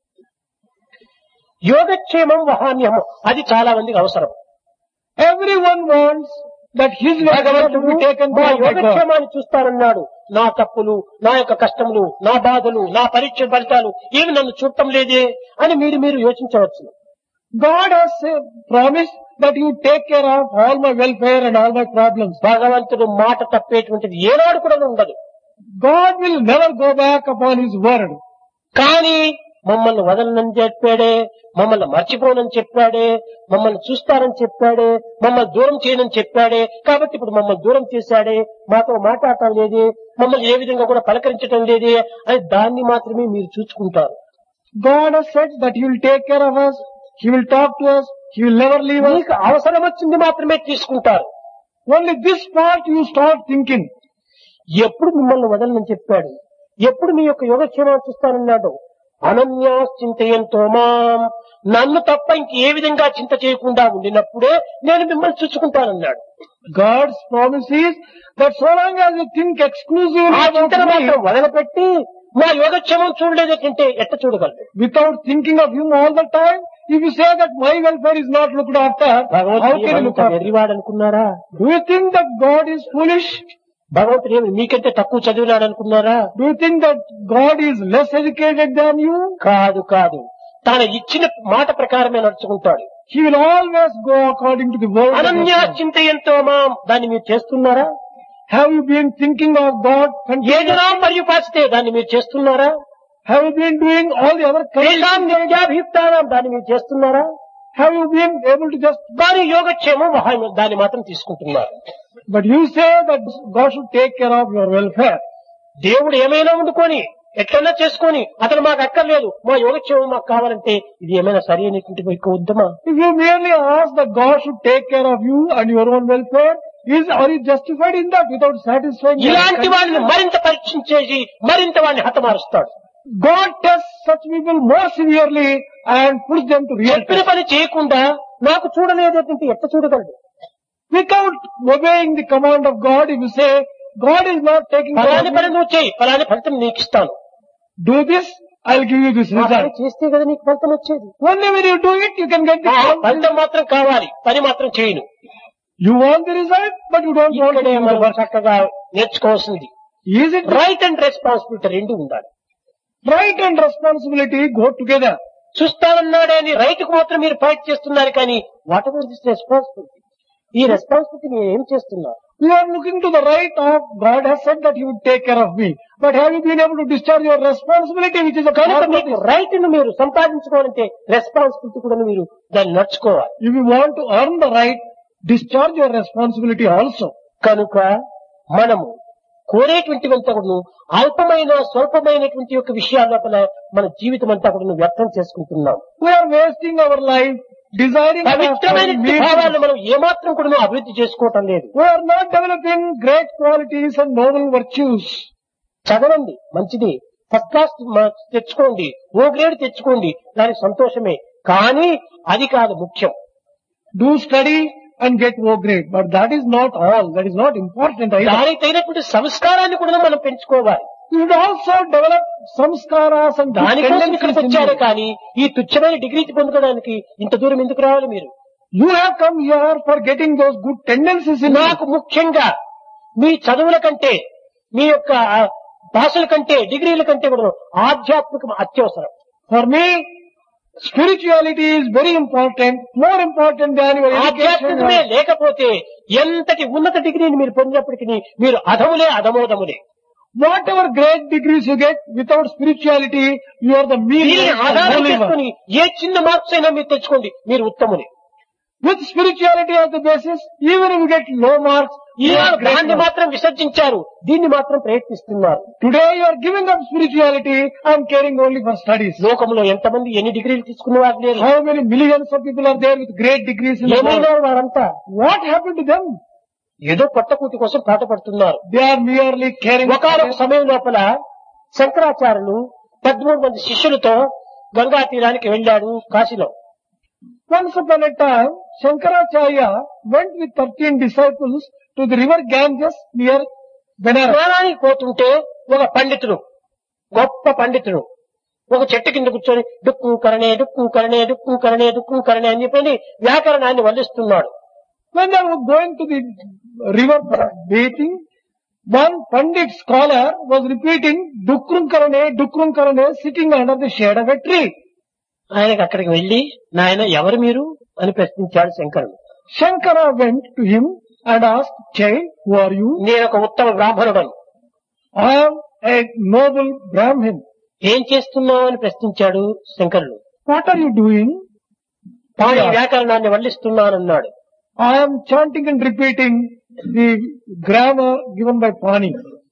యోగక్షేమం వహామ్యం అది చాలా మందికి అవసరం Everyone wants that his welfare to భగవంతుడు be taken మా care of by God. యోగక్షేమాన్ని చూస్తానన్నాడు నా తప్పులు నా యొక్క కష్టములు నా బాధలు నా పరీక్ష ఫలితాలు ఏమి నన్ను చూడటం లేదే అని మీరు మీరు యోచించవచ్చు God has uh, promised that you take care of all my welfare and all my problems. భగవంతుడు మాట తప్పేటువంటిది ఏనాడు కూడా ఉండదు God will never go back upon his word. కానీ మమ్మల్ని వదలనని చెప్పాడే మమ్మల్ని మర్చిపోనని చెప్పాడే మమ్మల్ని చూస్తారని చెప్పాడే మమ్మల్ని దూరం చేయనని చెప్పాడే కాబట్టి ఇప్పుడు మమ్మల్ని దూరం చేశాడే మాతో మాట్లాడటం లేదే మమ్మల్ని ఏ విధంగా కూడా పలకరించటం లేదే అని దాన్ని మాత్రమే మీరు చూసుకుంటారు God has said that he will take care of us. He will talk to us. He will never leave us. మీకు అవసరం వచ్చింది మాత్రమే తీసుకుంటారు Only this part you start thinking. ఎప్పుడు మిమ్మల్ని వదలనని చెప్పాడు ఎప్పుడు మీ యొక్క యోగక్షేమాన్ని చూస్తానన్నాడు అనన్యా చింతయంతో మాం నన్ను తప్ప ఇంక ఏ విధంగా చింత చేయకుండా ఉండినప్పుడే నేను మిమ్మల్ని చూసుకుంటానన్నాడు God's promise is that so long as you think exclusively ఆ about చింతన me, మాత్రం వదలపెట్టి మా యోగక్షేమం చూడలేదంటే ఎట్ట చూడగలరు without thinking of him all the time, if you say that my welfare is not looked after, how భగవంతుడు can you look ఏమంత after? వెర్రివాడు అనుకున్నారా Do you think that God is foolish? భగవంతుడు ఏమి మీకంటే తక్కువ చదివినాడు అనుకున్నారా Do you think that God is less educated than you? కాదు కాదు తాను ఇచ్చిన మాట ప్రకారమే నడుచుకుంటాడు He will always go according to the word. of Ananya God. చింతయంతో మాం దాన్ని మీరు చేస్తున్నారా Have you been thinking of God? A continuously? జనా పర్యుపాసితే దాన్ని మీరు చేస్తున్నారా Have you been doing all the other తేషాం conditions? నిత్యాభియుక్తానం దాన్ని మీరు చేస్తున్నారా Have you been able to just, దాని యోగక్షేమం వహాయం దాన్ని మాత్రం తీసుకుంటున్నారు but you say that God should take care of your welfare. దేవుడు ఏమైనా వండుకొని ఎట్లన్నా చేసుకొని అతను మాకు అక్కర్లేదు మా యోగక్షేమం మాకు కావాలంటే ఇది ఏమైనా సరి అయినటువంటి యొక్క ఉద్యమా If you merely ask that God should take care of you and your own welfare, is, are you justified in that without satisfying your ఇలాంటి వాడిని conditions? మరింత పరీక్షించేసి మరింత వాడిని హతమారుస్తాడు God tests such people more severely and puts them to real చెప్పిన test. పని చేయకుండా నాకు చూడలేదంటే ఎట్ట చూడగలడు Without obeying the command of God, if you say, God is not taking care ఫలాని of పని me, నువ్వు చేయి ఫలాని ఫలితం నీకు ఇస్తాను do this, I'll give you this ఆ పని result. చేస్తే కదా నీకు ఫలితం వచ్చేది Only when you do it, you can get the ఆ result. ఫలితం మాత్రం కావాలి పని మాత్రం చేయను You want the result, but you don't want to ఇక్కడే do the మనం work. చక్కగా నేర్చుకోవాల్సింది Is it right and responsibility రెండు ఉండాలి right and responsibility go together? చూస్తానన్నాడే అని రైట్ కు మాత్రం మీరు ఫైట్ చేస్తున్నారు కానీ వాట్ ఎవర్ దిస్ రెస్పాన్సిబిలిటీ ఈ రెస్పాన్సిబిలిటీ మీరు ఏం చేస్తున్నారు You are looking to the right of God has said that He would take care of me. But have you been able to discharge your responsibility, which is a కనుక part of మీకు this? రైట్ ను మీరు సంపాదించుకోవాలంటే రెస్పాన్సిబిలిటీ కూడా మీరు దాన్ని నడుచుకోవాలి If you want to earn the right, discharge your responsibility also. కనుక మనము కోరేటువంటివంతా కూడా అల్పమైన స్వల్పమైనటువంటి యొక్క విషయాల లోపల మన జీవితం అంతా కూడా వ్యర్థం చేసుకుంటున్నాం We are wasting our life desiring after పవిత్రమైనటువంటి means. భావాలను మనం ఏమాత్రం కూడా అభివృద్ధి చేసుకోవటం లేదు We are not developing great qualities and noble virtues. చదవండి మంచిది ఫస్ట్ క్లాస్ తెచ్చుకోండి ఓ గ్రేడ్ తెచ్చుకోండి దానికి సంతోషమే కానీ అది కాదు ముఖ్యం Do study and get O grade. But that is not all. That is not important either. దానికి తగినటువంటి సంస్కారాన్ని కూడా మనం పెంచుకోవాలి You should also develop samskaras and good దానికోసం ఇక్కడికి tendencies in వచ్చారే you. కానీ ఈ తుచ్చమైన డిగ్రీ పొందడానికి ఇంత దూరం ఎందుకు రావాలి మీరు You have come here for getting those good tendencies in you. నాకు ముఖ్యంగా మీ చదువుల కంటే మీ యొక్క ఆ, భాషల కంటే డిగ్రీల కంటే కూడా ఆధ్యాత్మికం అత్యవసరం For me, spirituality is very important, more important than your education. ఆధ్యాత్మికమే లేకపోతే ఎంతటి ఉన్నత డిగ్రీని మీరు పొందినప్పటికీ మీరు అధములే అధమోదములే Whatever great degrees you get without spirituality, you are the దీనిని meanest and ఆధారం only one. చేసుకుని ఏ చిన్న మార్క్స్ అయినా మీరు తెచ్చుకోండి మీరు ఉత్తముని With spirituality as the basis, even if you get low marks, you Eenadu are great. దాన్ని one. మాత్రం విసర్జించారు దీన్ని మాత్రం ప్రయత్నిస్తున్నారు Today you are giving up spirituality and caring only for studies. లోకంలో ఎంతమంది ఎన్ని డిగ్రీలు తీసుకున్న వారు లేరు How many millions of people are there with great degrees in the world? ఏమైనా వారంతా What happened to them? ఏదో పొట్టకూటి కోసం పాట పడుతున్నారు They are merely caring ఒకనొక సమయం లోపల శంకరాచార్యులు పదమూడు మంది శిష్యులతో గంగా తీరానికి వెళ్ళాడు కాశీలో Once upon a time, Shankaracharya went with 13 disciples to the river Ganges near Benares. స్నానానికి పోతుంటే ఒక పండితుడు గొప్ప పండితుడు ఒక చెట్టు కింద కూర్చొని డుక్కు కరణే డుక్కు కరణే డుక్కు కరణే డుక్కు కరణే అని చెప్పి వ్యాకరణాన్ని వల్లిస్తున్నాడు When they were going to the river for bathing, one Pandit scholar was repeating Dukrum Karane, Dukrum Karane sitting under the shade of a tree. ఆయనకి అక్కడికి వెళ్లి నాయన ఎవరు మీరు అని ప్రశ్నించాడు శంకరుడు Shankara went to him and asked, Child, who are you? నేను ఒక ఉత్తమ బ్రాహ్మణుడను I am a noble Brahmin. ఏం చేస్తున్నావు అని ప్రశ్నించాడు శంకరుడు What are you doing? పాడి వ్యాకరణాన్ని వల్లిస్తున్నానన్నాడు I am chanting and repeating the grammar given by Pani.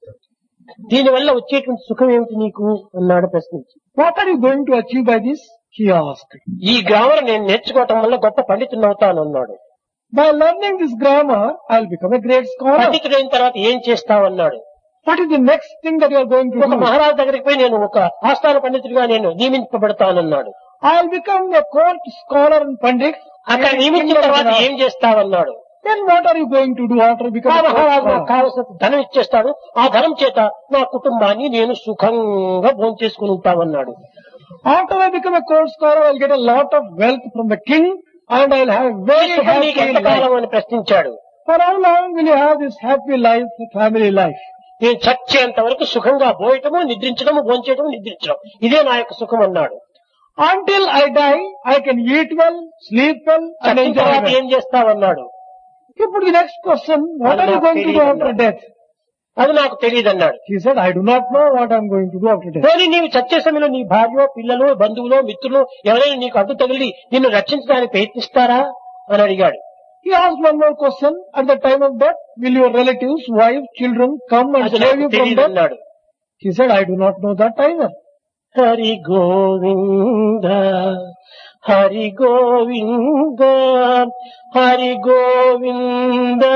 దీనివల్ల వచ్చేటువంటి సుఖం ఏమిటి నీకు అన్నాడు ప్రశ్నించి What are you going to achieve by this? He asked. ఈ గ్రామర్ నేను నేర్చుకోవటం వల్ల గొప్ప పండితుని అవుతాను అన్నాడు By learning this grammar, I'll become a great scholar. పండితుడైన తర్వాత ఏం చేస్తావు అన్నాడు What is the next thing that you are going to ఒక do? మహారాజు దగ్గరికి పోయి నేను ఒక ఆస్థాన పండితుడిగా నేను నియమింపబడతానన్నాడు I'll become a court scholar and pandit. అక్కడ నియమించిన తర్వాత ఏం చేస్తావన్నాడు Then what are you going to do after ఆ becoming a court మహారాజు నాకు scholar? కావలసిన ధనం ఇచ్చేస్తాడు ఆ ధనం చేత నా కుటుంబాన్ని నేను సుఖంగా భోంచేసుకుని ఉంటామన్నాడు After I become a court scholar, I'll get a lot of wealth from the king and I'll have a ఈ very సుఖం నీకు happy ఎంతకాలం life. అని ప్రశ్నించాడు For how long will you have this happy life, family life? నేను చచ్చేంత వరకు సుఖంగా పోయటము నిద్రించడము భోంచేయటము నిద్రించడం ఇదే నా యొక్క సుఖం అన్నాడు Until I die, I can eat well, sleep well and చచ్చిన enjoy తర్వాత well. ఏం చేస్తావన్నాడు You put the next question, what are you going to do after death? అది నాకు తెలియదు అన్నాడు He said, I do not know what I'm going to do after death. పోనీ నీవు చచ్చే సమయంలో నీ భార్య పిల్లలు బంధువులు మిత్రులు ఎవరైనా నీకు అడ్డు తగిలి నిన్ను రక్షించడానికి ప్రయత్నిస్తారా అని అడిగాడు He asked one more question. At the time of death, will your relatives, wife, children come and అది save నాకు you from తెలియదు death? అన్నాడు He said, I do not know that either. Hari Govinda Hari Govinda Hari Govinda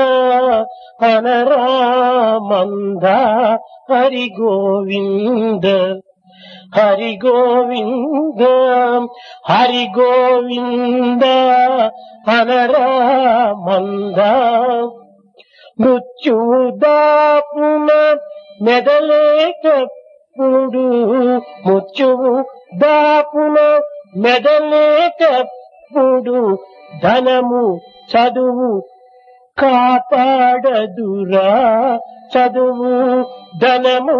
హనరామంద Hari Govinda Hari Govinda Hari Govinda హనరామంద మృత్యుదాపున మెదలేటప్పుడు మృత్యువు దాపున మెదలేటప్పుడు ధనము చదువు కాపాడదురా చదువు ధనము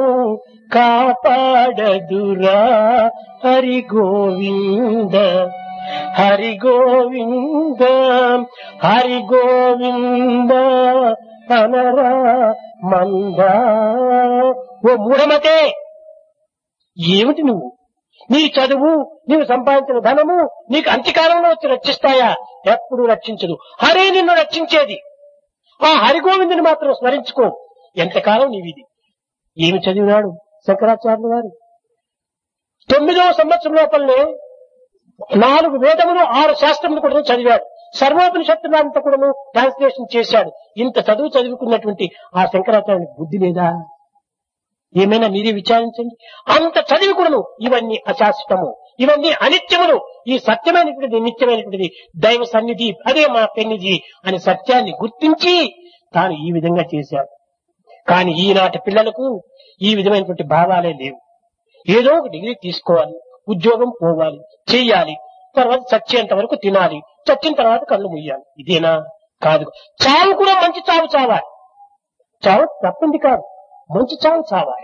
కాపాడదురా హరి గోవింద హరి గోవింద హరి గోవింద అనరా మంద ఓ మూఢమతే ఏమిటి నువ్వు నీ చదువు నీవు సంపాదించిన ధనము నీకు అంత్యకాలంలో వచ్చి రక్షిస్తాయా ఎప్పుడు రక్షించదు హరే నిన్ను రక్షించేది ఆ హరిగోవిందుని మాత్రం స్మరించుకో ఎంతకాలం నీవిది ఏమి చదివినాడు శంకరాచార్యులు గారు తొమ్మిదవ సంవత్సరం లోపలనే నాలుగు వేదములు ఆరు శాస్త్రములు కూడా చదివాడు సర్వోపనిషత్తులు అంతా కూడా ట్రాన్స్లేషన్ చేశాడు ఇంత చదువు చదువుకున్నటువంటి ఆ శంకరాచార్యునికి బుద్ధి లేదా ఏమైనా మీరే విచారించండి అంత చదివి కూడాను ఇవన్నీ అశాశ్వతము ఇవన్నీ అనిత్యములు ఈ సత్యమైనటువంటిది నిత్యమైనటువంటిది దైవ సన్నిధి అదే మా పెన్నిధి అని సత్యాన్ని గుర్తించి తాను ఈ విధంగా చేశాడు కానీ ఈనాటి పిల్లలకు ఈ విధమైనటువంటి భావాలే లేవు ఏదో ఒక డిగ్రీ తీసుకోవాలి ఉద్యోగం పోవాలి చెయ్యాలి తర్వాత చచ్చేంత వరకు తినాలి చచ్చిన తర్వాత కళ్ళు ముయ్యాలి ఇదేనా కాదు చావు కూడా మంచి చావు చావాలి చావు తప్పింది కాదు మంచి చావు చావాలి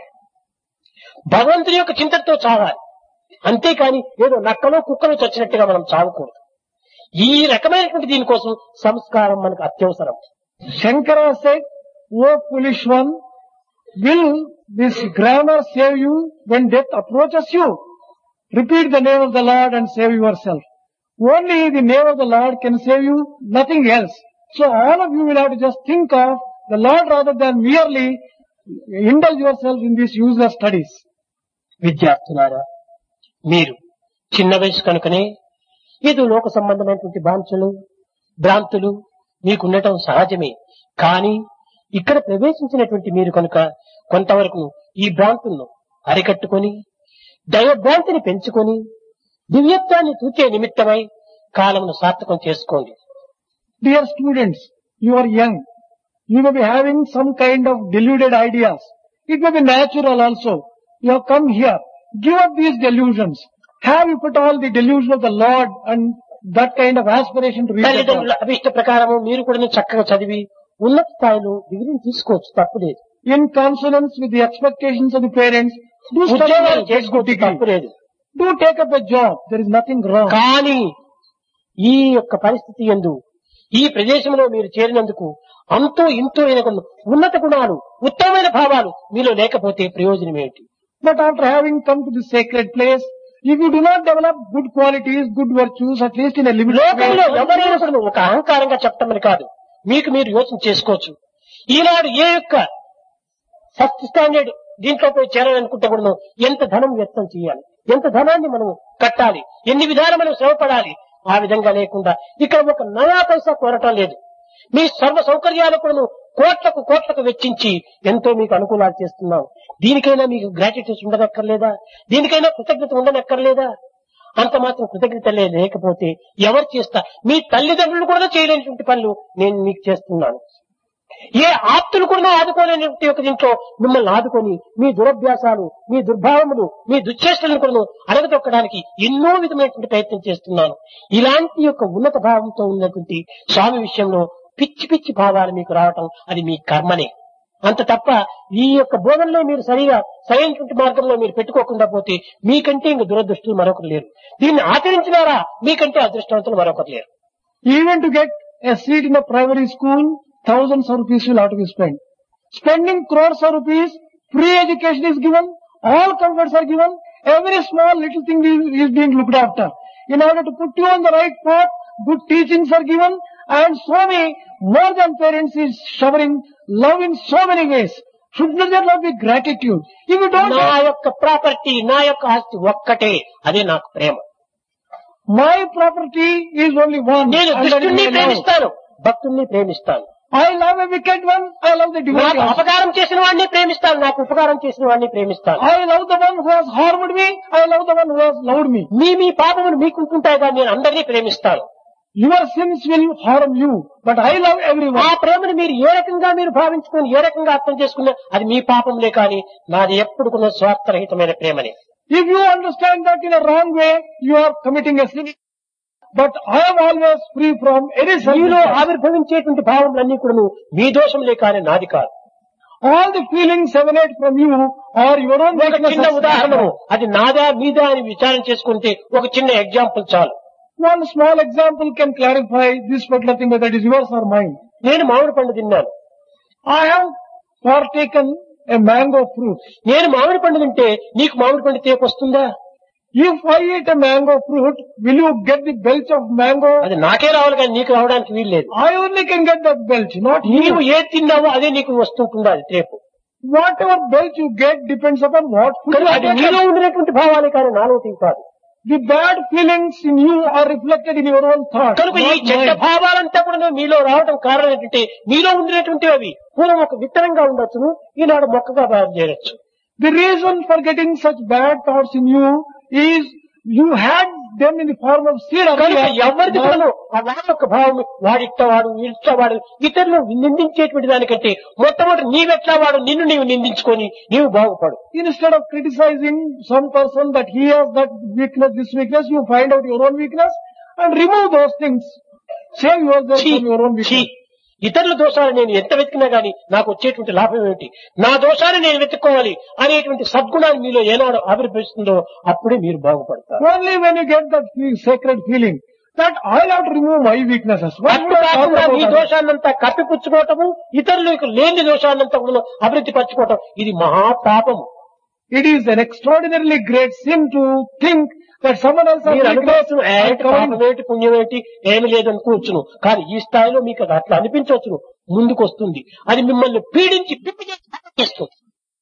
భగవంతుని యొక్క చింతనతో చావాలి అంతేకాని ఏదో నక్కలో కుక్కలో చచ్చినట్టుగా మనం చావకూడదు ఈ రకమైనటువంటి దీనికోసం సంస్కారం మనకు అత్యవసరం Shankara said, O foolish one, will this grammar save you when death approaches you? Repeat the name of the Lord and save yourself. Only the name of the Lord can save you, nothing else. So all of you will have to just think of the Lord rather than merely indulge yourself in these useless studies. విద్యార్థులారా మీరు చిన్న వయసు కనుకనే ఏదో లోక సంబంధమైనటువంటి బాంఛలు భ్రాంతులు మీకు ఉండటం సహజమే కానీ ఇక్కడ ప్రవేశించినటువంటి మీరు కనుక కొంతవరకు ఈ భ్రాంతులను అరికట్టుకొని దైవభ్రాంతిని పెంచుకొని దివ్యత్వాన్ని తూచే నిమిత్తమై కాలమును సార్థకం చేసుకోండి Dear students, you are young. You may be having some kind of deluded ideas. It may be natural also. You have come here. Give up these delusions. Have you put all the delusion of the Lord and that kind of aspiration to reach the తల్లిదండ్రుల God? అభిష్ట ప్రకారము మీరు కూడా చక్కగా చదివి ఉన్నత స్థాయిలో డిగ్రీని తీసుకోవచ్చు తప్పులేదు In consonance with the expectations of the parents, do study ఉద్యోగాలు well, get good చేసుకోవచ్చు degree. తప్పులేదు Do take up a job. There is nothing wrong. కానీ ఈ యొక్క పరిస్థితి ఎందు ఈ ప్రదేశంలో మీరు చేరినందుకు అంతో ఇంతో అయిన కొన్ని ఉన్నత గుణాలు ఉత్తమమైన భావాలు మీలో లేకపోతే ప్రయోజనం ఏమిటి But after having come to this sacred place, if you do not develop good qualities, good virtues, at least in a limited లోకంలో way, ఎవరైనా కూడా ఒక అహంకారంగా చెప్పమని కాదు మీకు మీరు యోచన చేసుకోవచ్చు ఈనాడు ఏ యొక్క ఫస్ట్ స్టాండర్డ్ దీంట్లో పోయి చేరాలనుకుంటే కూడా ఎంత ధనం వ్యక్తం చేయాలి ఎంత ధనాన్ని మనం కట్టాలి ఎన్ని విధాలు మనం శ్రమపడాలి ఆ విధంగా లేకుండా ఇక్కడ ఒక నయా పైసా కోరటం లేదు మీ సర్వ సౌకర్యాలు కూడా కోట్లకు కోట్లకు వెచ్చించి ఎంతో మీకు అనుకూలాలు చేస్తున్నాం దీనికైనా మీకు గ్రాటిట్యూడ్ ఉండనక్కర్లేదా దీనికైనా కృతజ్ఞత ఉండనక్కర్లేదా అంత మాత్రం కృతజ్ఞత లే- లేకపోతే ఎవరు చేస్తా మీ తల్లిదండ్రులు కూడా చేయలేనటువంటి పనులు నేను మీకు చేస్తున్నాను ఏ ఆప్తులు కూడా ఆదుకోలేనటువంటి ఒక దీంట్లో మిమ్మల్ని ఆదుకొని మీ దురభ్యాసాలు మీ దుర్భావములు మీ దుశ్చేష్టలను కూడా అడగతొక్కడానికి ఎన్నో విధమైనటువంటి ప్రయత్నం చేస్తున్నాను ఇలాంటి యొక్క ఉన్నత భావంతో ఉన్నటువంటి స్వామి విషయంలో పిచ్చి పిచ్చి భావాలు మీకు రావటం అది మీ కర్మనే అంత తప్ప ఈ యొక్క బోధనలో మీరు సరిగా సరైనటువంటి మార్గంలో మీరు పెట్టుకోకుండా పోతే మీకంటే ఇంక దురదృష్టులు మరొకరు లేరు దీన్ని ఆచరించినారా మీకంటే అదృష్టవంతులు మరొకరు లేరు even to get a seat in a primary school, thousands of rupees will have to be spent. Spending crores of rupees, free education is given, all comforts are given, every small little thing is, is being looked after. In order to put you on the right path, good teachings are given, and Swami, more than parents, is showering love in so many ways. Should not there not be gratitude? If you don't నా have యొక్క ప్రాపర్టీ నా యొక్క ఆస్తి ఒక్కటే అదే నాకు ప్రేమ my property is only one, నేను and that is దుష్టుణ్ణి my love. ప్రేమిస్తాను భక్తుణ్ణి ప్రేమిస్తాను I love a wicked one, I love the devotee. నాకు also. అపకారం చేసిన వాడిని ప్రేమిస్తాను నాకు ఉపకారం చేసిన వాడిని ప్రేమిస్తాను I love the one who has harmed me. I love the one who has loved me. మీ మీ పాపములు మీకుంటుంటాయి కానీ నేను అందరినీ ప్రేమిస్తాను Your sins will harm you, but I love ఆ everyone. ప్రేమను మీరు ఏ రకంగా మీరు భావించుకుని ఏ రకంగా అర్థం చేసుకున్నా అది మీ పాపంలే కానీ నాది ఎప్పుడు కూడా స్వార్థరహితమైన ప్రేమనే If you understand that in a wrong way, you are committing a sin. But I am always free from any మీలో self ఆవిర్భవించేటువంటి భావములన్నీ కూడా మీ దోషములే కానీ నాది కాదు All the feelings emanate from you are your own ఒక చిన్న weaknesses. ఉదాహరణము అది నాదా మీదా అని విచారణ చేసుకుంటే ఒక చిన్న ఎగ్జాంపుల్ చాలు One small example can clarify this particular thing whether it is yours or mine. నేను మామిడి పండు తిన్నాను I have partaken a mango fruit. నేను మామిడి పండు తింటే నీకు మామిడి పండు తేపు వస్తుందా If I eat a mango fruit, will you get the belch of mango? అది నాకే రావాలి కానీ నీకు రావడానికి వీలు లేదు I only can get that belch, not నీవు you. ఏది తిన్నావో అదే నీకు వస్తుంటుందా అది తేపు Whatever belch you get depends upon what food you కానీ have అది నీలో taken. ఉండినటువంటి భావాలే కానీ నాలో తీరు కాదు The bad feelings in you are reflected in your own thoughts. కనుక ఈ not చెడ్డ mine. భావాలంతా కూడా మీలో రావడం కారణం ఏంటంటే మీలో ఉండినటువంటి అవి పూర్వం ఒక విత్తనంగా ఉండొచ్చును ఈనాడు మొక్కగా తయారు చేయొచ్చు The reason for getting such bad thoughts in you is you had them in the form of seed కనుక earlier. ఎవరిది Now, కూడాను ఆ వాడి యొక్క భావం వాడిట్టవాడు వీడిట్టవాడు ఇతరులు నిందించేటువంటి దానికంటే మొట్టమొదటి నీవెట్లా వాడు నిన్ను నీవు నిందించుకొని నీవు బాగుపడు instead of criticizing some person that he has that weakness, this weakness, you find out your own weakness and remove those things. Save yourself ఛీ, from your own ఛీ. weakness. ఇతరుల దోషాలు నేను ఎంత వెతికినా గానీ నాకు వచ్చేటువంటి లాభం ఏమిటి నా దోషాన్ని నేను వెతుక్కోవాలి అనేటువంటి సద్గుణాన్ని మీలో ఏనాడు ఆవిర్భవిస్తుందో అప్పుడే మీరు బాగుపడతారు Only when you get that feel, sacred feeling that I have to remove my weaknesses. What అట్టు would I talk కాకుండా about మీ others? దోషాన్నంతా కప్పిపుచ్చుకోవటము ఇతరులకు లేని దోషాన్నంతా కూడా అభివృద్ధి పరచుకోవటం ఇది మహాపాపము It is an extraordinarily great sin to think that someone else has మీరు weakness అనుకోవచ్చును and ఏంటి covering పాపమేంటి పుణ్యమేంటి ఏమి లేదనుకోవచ్చును కానీ ఈ స్థాయిలో మీకు అది అట్లా అనిపించవచ్చును ముందుకు వస్తుంది అది మిమ్మల్ని పీడించి పిప్పి చేసి చేస్తుంది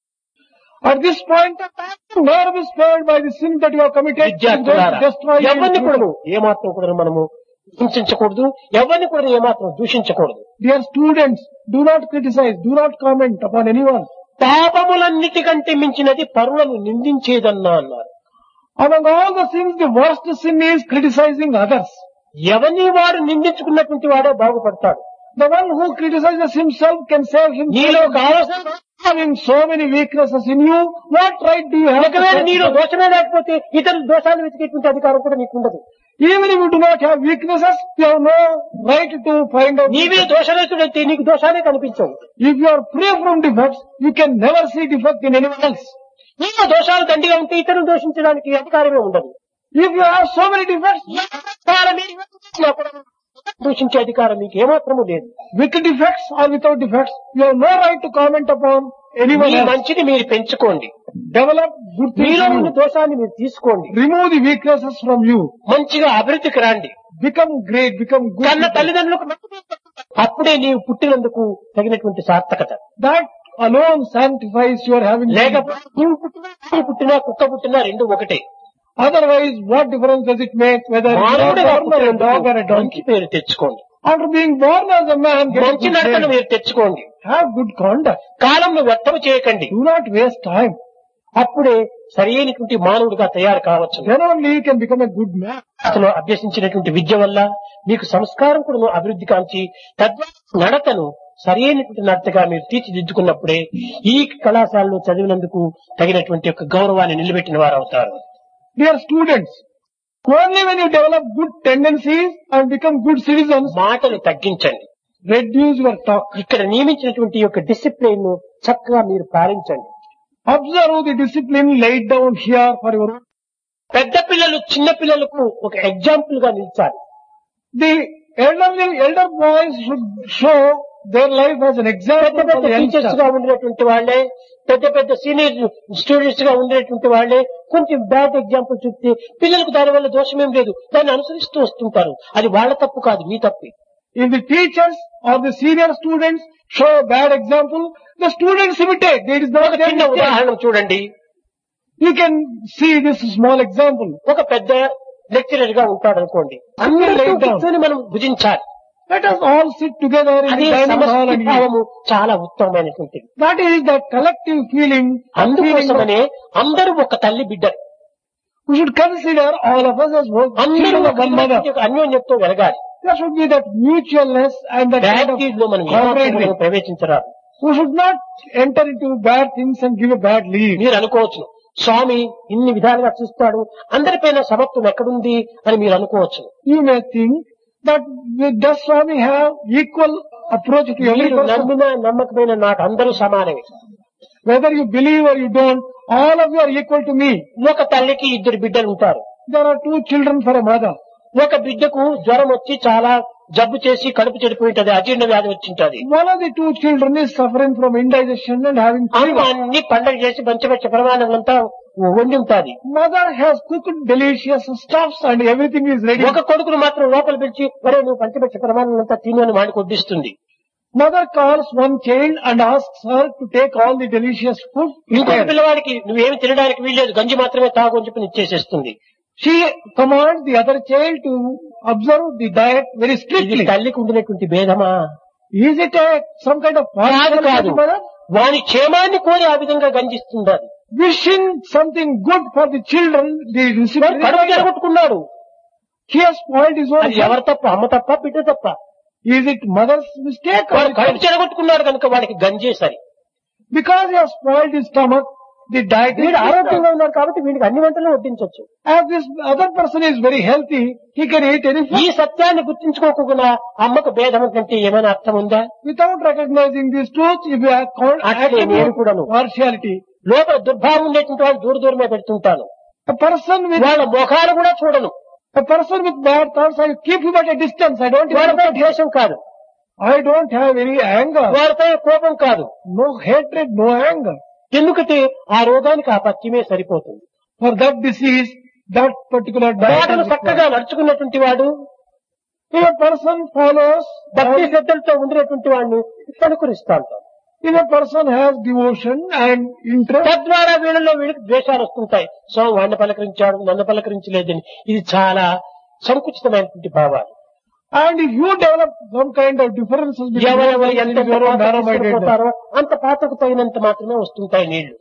At this point of time, the nerve is spared by the sin that you have committed. It is going విద్యార్థులారా to destroy you in ఎవరిని future. కూడా ఏమాత్రం కూడా మనము హింసించకూడదు ఎవరిని కూడా ఏమాత్రం దూషించకూడదు Dear students, do not criticize, do not comment upon anyone. పాపములన్నిటికంటే మించినది పరులను నిందించేదన్నా అన్నారు Among all the sins, the worst sin is criticizing others. ఎవరిని వాడు నిందించుకున్నటువంటి వాడే బాగుపడతాడు The one who criticizes himself can save నీలో himself. కావలసిన Having so many weaknesses in you, what right do you have to ఒకవేళ say- నీలో దోషమే లేకపోతే ఇతరుల దోషాన్ని వెతికేటువంటి అధికారం కూడా నీకు ఉండదు Even if you do not have weaknesses, you have no right to find out. నీవే దోషరహితుడైతే నీకు దోషాలే కనిపించవు If you are free from defects, you can never see defect in anyone else. నీలో దోషాలు దండిగా ఉంటే ఇతరులు దోషించడానికి అధికారమే ఉండదు If you have so many defects, అధికారమే చేసినా కూడా దూషించే అధికారం మీకు ఏమాత్రము లేదు with defects or without defects, you have no right to comment upon anyone me else. మంచిని మీరు పెంచుకోండి Develop good things మీలో in ఉన్న you. దోషాన్ని మీరు తీసుకోండి Remove the weaknesses from you. మంచిగా అభివృద్ధికి రండి Become great, become good. కన్న people. తల్లిదండ్రులకు మంచి పేరు పెట్టండి. అప్పుడే నీవు పుట్టినందుకు తగినటువంటి సార్థకత That alone sanctifies your having లేకపోతే నీవు పుట్టినా నీవు పుట్టినా కుక్క పుట్టినా రెండు ఒకటే Otherwise, what difference does it make whether you are మానవుడిగా born as a dog or a పుట్టినందుకు మంచి donkey? పేరు తెచ్చుకోండి After being born as a man, get మంచి good నడకను name. మీరు తెచ్చుకోండి have good conduct. కాలంను వ్యర్థం చేయకండి Do not waste time. అప్పుడే సరైనటువంటి మానవుడిగా తయారు కావచ్చు Then only you can become a good man. అసలు అభ్యసించినటువంటి విద్య వల్ల మీకు సంస్కారం కూడా అభివృద్ధి కాంచి తద్వారా నడతను సరైనటువంటి నడతగా మీరు తీర్చిదిద్దుకున్నప్పుడే ఈ కళాశాలలో చదివినందుకు తగినటువంటి యొక్క గౌరవాన్ని నిలబెట్టిన వారు అవుతారు Dear students, only when you develop good tendencies and become good citizens, మాటలు తగ్గించండి reduce your talk. ఇక్కడ నియమించినటువంటి యొక్క డిసిప్లిన్ ను చక్కగా మీరు పాలించండి Observe the discipline laid down here for your own. పెద్ద పిల్లలు చిన్న పిల్లలకు ఒక ఎగ్జాంపుల్ గా నిలిచాలి The elderly, elder boys should show their life as an పెద్ద example for పెద్ద the టీచర్స్ youngsters. గా ఉండినటువంటి వాళ్ళే పెద్ద పెద్ద సీనియర్ స్టూడెంట్స్ గా ఉండేటువంటి వాళ్ళే కొంచెం బ్యాడ్ ఎగ్జాంపుల్ చూస్తే పిల్లలకు దాని వల్ల దోషం ఏం లేదు దాన్ని అనుసరిస్తూ వస్తుంటారు అది వాళ్ళ తప్పు కాదు మీ తప్పి If the teachers or the senior students show a bad example, the students imitate. There is no ఒక చిన్న ఉదాహరణ చూడండి You can see this small example. ఒక పెద్ద లెక్చరర్ గా ఉంటాడు అనుకోండి అందరితో కూర్చొని మనం భుజించాలి Let us all sit together in అదే the dining hall సమష్టి and eat. భావము చాలా ఉత్తమమైనటువంటిది That is that collective feeling. feeling of- అందుకోసమనే అందరూ ఒక తల్లి బిడ్డలు we should consider all of us as one అందరూ children ఒక of one mother. యొక్క అన్యోన్యతతో వెలగాలి There should be that mutualness and that kind of bad లో మనం ఏమాత్రం camaraderie. మనం ప్రవేశించరాదు We should not enter into bad things and give a bad lead. మీరు అనుకోవచ్చు స్వామి ఇన్ని విధాలుగా చూస్తాడు అందరిపైన సమత్వం ఎక్కడుంది అని మీరు అనుకోవచ్చు You may think that does Swami have equal approach to every మీరు person? నమ్మిన నమ్మకమైన నాకు అందరూ సమానమే Whether you believe or you don't, all of you are equal to me. ఒక తల్లికి ఇద్దరు బిడ్డలు ఉంటారు There are two children for a mother. ఒక బిడ్డకు జ్వరం వచ్చి చాలా జబ్బు చేసి కడుపు చెడిపోయి ఉంటది అజీర్ణ వ్యాధి వచ్చింటది One of the two children is suffering from indigestion and having అమ్మ fever. అన్ని పండగ చేసి పంచపక్ష ప్రమాణాలంతా వండి ఉంటుంది Mother has cooked delicious stuffs and everything is ready. ఒక కొడుకును మాత్రం లోపల పిలిచి ఒరే నువ్వు పంచపక్ష ప్రమాణాలంతా తిను అని వాడికి వడ్డిస్తుంది Mother calls one child and asks her to take all the delicious food. ఇంకొక prepared. పిల్లవాడికి నువ్వేమి తినడానికి వీల్లేదు గంజి మాత్రమే తాగు అని చెప్పి ఇచ్చేసేస్తుంది She commands the other child to observe the diet very ఇది strictly. తల్లికి ఉండినటువంటి భేదమా Is it a, some kind of కాదు partial కాదు mother? వాని క్షేమాన్ని కోరి ఆ విధంగా గంజిస్తుంది అది Wishing something good for the children, the వాడు కడుపు recipient. జరగొట్టుకున్నాడు He has spoiled his own అది health. ఎవరు తప్ప అమ్మ తప్ప బిడ్డ తప్ప Is it mother's mistake or వాడు కడుపు చెడగొట్టుకున్నాడు కనుక వాడికి గంజేసరి because he has spoiled his stomach, the diet is వీడు ఆరోగ్యంగా disturbed. ఉన్నాడు కాబట్టి వీడికి అన్ని వంటలు వడ్డించవచ్చు As this other person is very healthy, he can eat any ఈ food. సత్యాన్ని గుర్తించుకోకుండా అమ్మకు భేదం కంటే ఏమైనా అర్థం ఉందా Without recognizing this truth, if you are called అట్లే నేను కూడాను. partiality, లోపల దుర్భావం ఉండేటువంటి వాళ్ళు దూర దూరమే పెడుతుంటాను a person with వాళ్ళ ముఖాలు కూడా చూడను a person with bad thoughts, I keep him at a distance. I don't even వాళ్ళపై ద్వేషం కాదు I don't have any anger, వాళ్ళపై కోపం కాదు no hatred, no anger. ఎందుకంటే ఆ రోగానికి ఆ పథ్యమే సరిపోతుంది For that disease, that particular diet మాటలు is చక్కగా required. నడుచుకున్నటువంటి వాడు If a person follows, భక్తి all- శ్రద్ధలతో ఉండినటువంటి వాడిని కనుకరిస్తా ఉంటాం if a person has devotion and interest, తద్వారా వీళ్ళలో వీళ్ళకి ద్వేషాలు వస్తుంటాయి సో వాడిని పలకరించాడు నన్ను పలకరించలేదని ఇది చాలా సంకుచితమైనటువంటి భావాలు and if you develop some kind of differences between ఎవరెవరు yourself ఎంత in your own narrow-mindedness, పోతారో అంత పాతకు తగినంత మాత్రమే వస్తుంటాయి నీళ్లు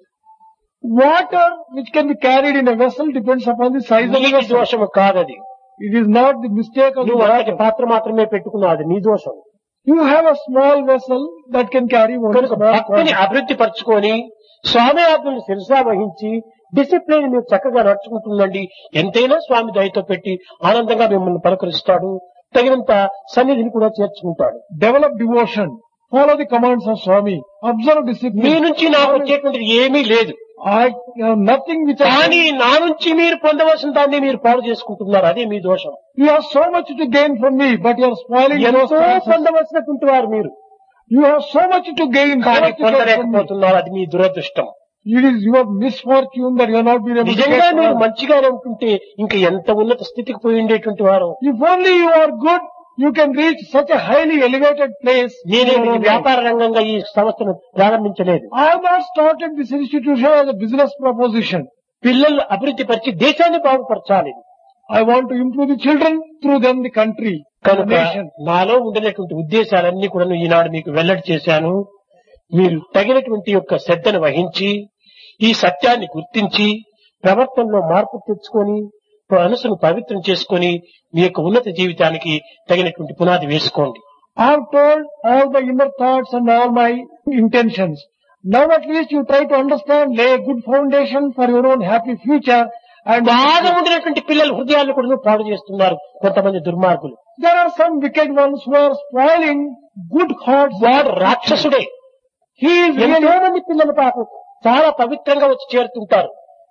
water which can be carried in a vessel depends upon the size of the నీటి vessel. దోషము కాదది It is not the mistake of the నువ్వు అంతటి water. పాత్ర మాత్రమే పెట్టుకున్నావు అది నీ దోషం You have a small vessel that can carry only కనుక small భక్తిని quantity. అభివృద్ధి పరుచుకొని స్వామి ఆజ్ఞలు శిరసా వహించి డిసిప్లిన్ మీరు చక్కగా నడుచుకుంటుండండి ఎంతైనా స్వామి దయతో పెట్టి ఆనందంగా మిమ్మల్ని పలకరిస్తాడు తగినంత సన్నిధిని కూడా చేర్చుకుంటాడు Develop devotion. Follow the commands of Swami. Observe me discipline. నుంచి నాకు వచ్చేటువంటిది ఏమీ లేదు I have nothing which I కానీ నా నుంచి మీరు పొందవలసిన దాన్ని మీరు పాడు చేసుకుంటున్నారు అదే మీ దోషం You have so much to gain from me, but you are spoiling those ఎంతో chances. పొందవలసినటువంటి వారు మీరు You have so much to gain, so కానీ much to gain from me. పొందలేకపోతున్నారు అది మీ దురదృష్టం It is your misfortune that you have not been able to నిజంగా get మీరు all. మంచిగానే ఉంటుంటే ఇంకా ఎంత ఉన్నత స్థితికి పోయి ఉండేటువంటి వారు If only you are good, you can reach such a highly elevated place. in నేనే your ఇది own life. వ్యాపార రంగంగా ఈ సంస్థను ప్రారంభించలేదు I have not started this institution as a business proposition. పిల్లలు అభివృద్ధి పరిచి దేశాన్ని బాగుపరచాలి I want to improve the children, through them the country, the కనుక nation. నాలో ఉండినటువంటి ఉద్దేశాలన్నీ కూడా ఈనాడు మీకు వెల్లడి చేశాను మీరు తగినటువంటి యొక్క శ్రద్ధను వహించి ఈ సత్యాన్ని గుర్తించి ప్రవర్తనలో మార్పు తెచ్చుకొని మనసును పవిత్రం చేసుకొని మీ యొక్క ఉన్నత జీవితానికి తగినటువంటి పునాది వేసుకోండి I have told all the inner thoughts and all my intentions. Now at least you try to understand, lay a good foundation for your own happy future and బాగా ఉండినటువంటి పిల్లల హృదయాలను కూడా పాడు చేస్తున్నారు కొంతమంది దుర్మార్గులు there are some wicked ones who are spoiling good hearts. వాడు రాక్షసుడే He is ఎంతో really మంది పిల్లలు పాపం చాలా పవిత్రంగా వచ్చి చేరుతుంటారు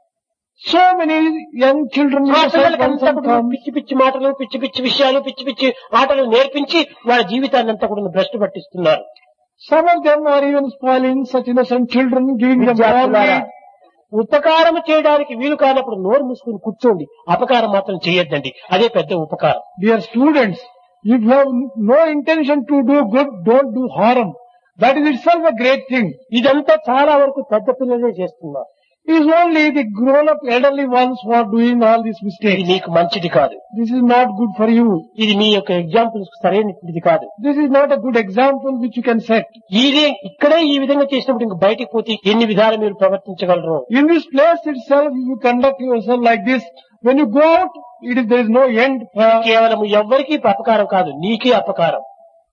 so many young children ఆ innocent పిల్లలకి ones అంతా have కూడా come. పిచ్చి పిచ్చి మాటలు పిచ్చి పిచ్చి విషయాలు పిచ్చి పిచ్చి ఆటలు నేర్పించి వాళ్ళ జీవితాన్ని అంతా కూడా భ్రష్టు పట్టిస్తున్నారు Some of them are even spoiling such innocent children, giving them wrong విద్యార్థులారా, lead. ఉపకారం చేయడానికి వీలు కానప్పుడు నోరు మూసుకుని కూర్చోండి అపకారం మాత్రం చేయొద్దండి అదే పెద్ద ఉపకారం Dear students, if you have no intention to do good, don't do harm. That is itself a great thing. ఇదంతా చాలా వరకు పెద్ద పిల్లలే చేస్తున్నారు It is only the grown-up elderly ones who are doing all these ఇది mistakes. నీకు మంచిది కాదు This is not good for you. ఇది మీ యొక్క ఎగ్జాంపుల్స్ సరైనది కాదు This is not a good example which you can set. ఇది ఇక్కడే ఈ విధంగా చేసినప్పుడు ఇంక బయటికి పోతే ఎన్ని విధాలు మీరు ప్రవర్తించగలరు In this place itself, if you conduct yourself like this, when you go out, it is, there is no end. Uh, కేవలం ఎవ్వరికీ అపకారం కాదు నీకే అపకారం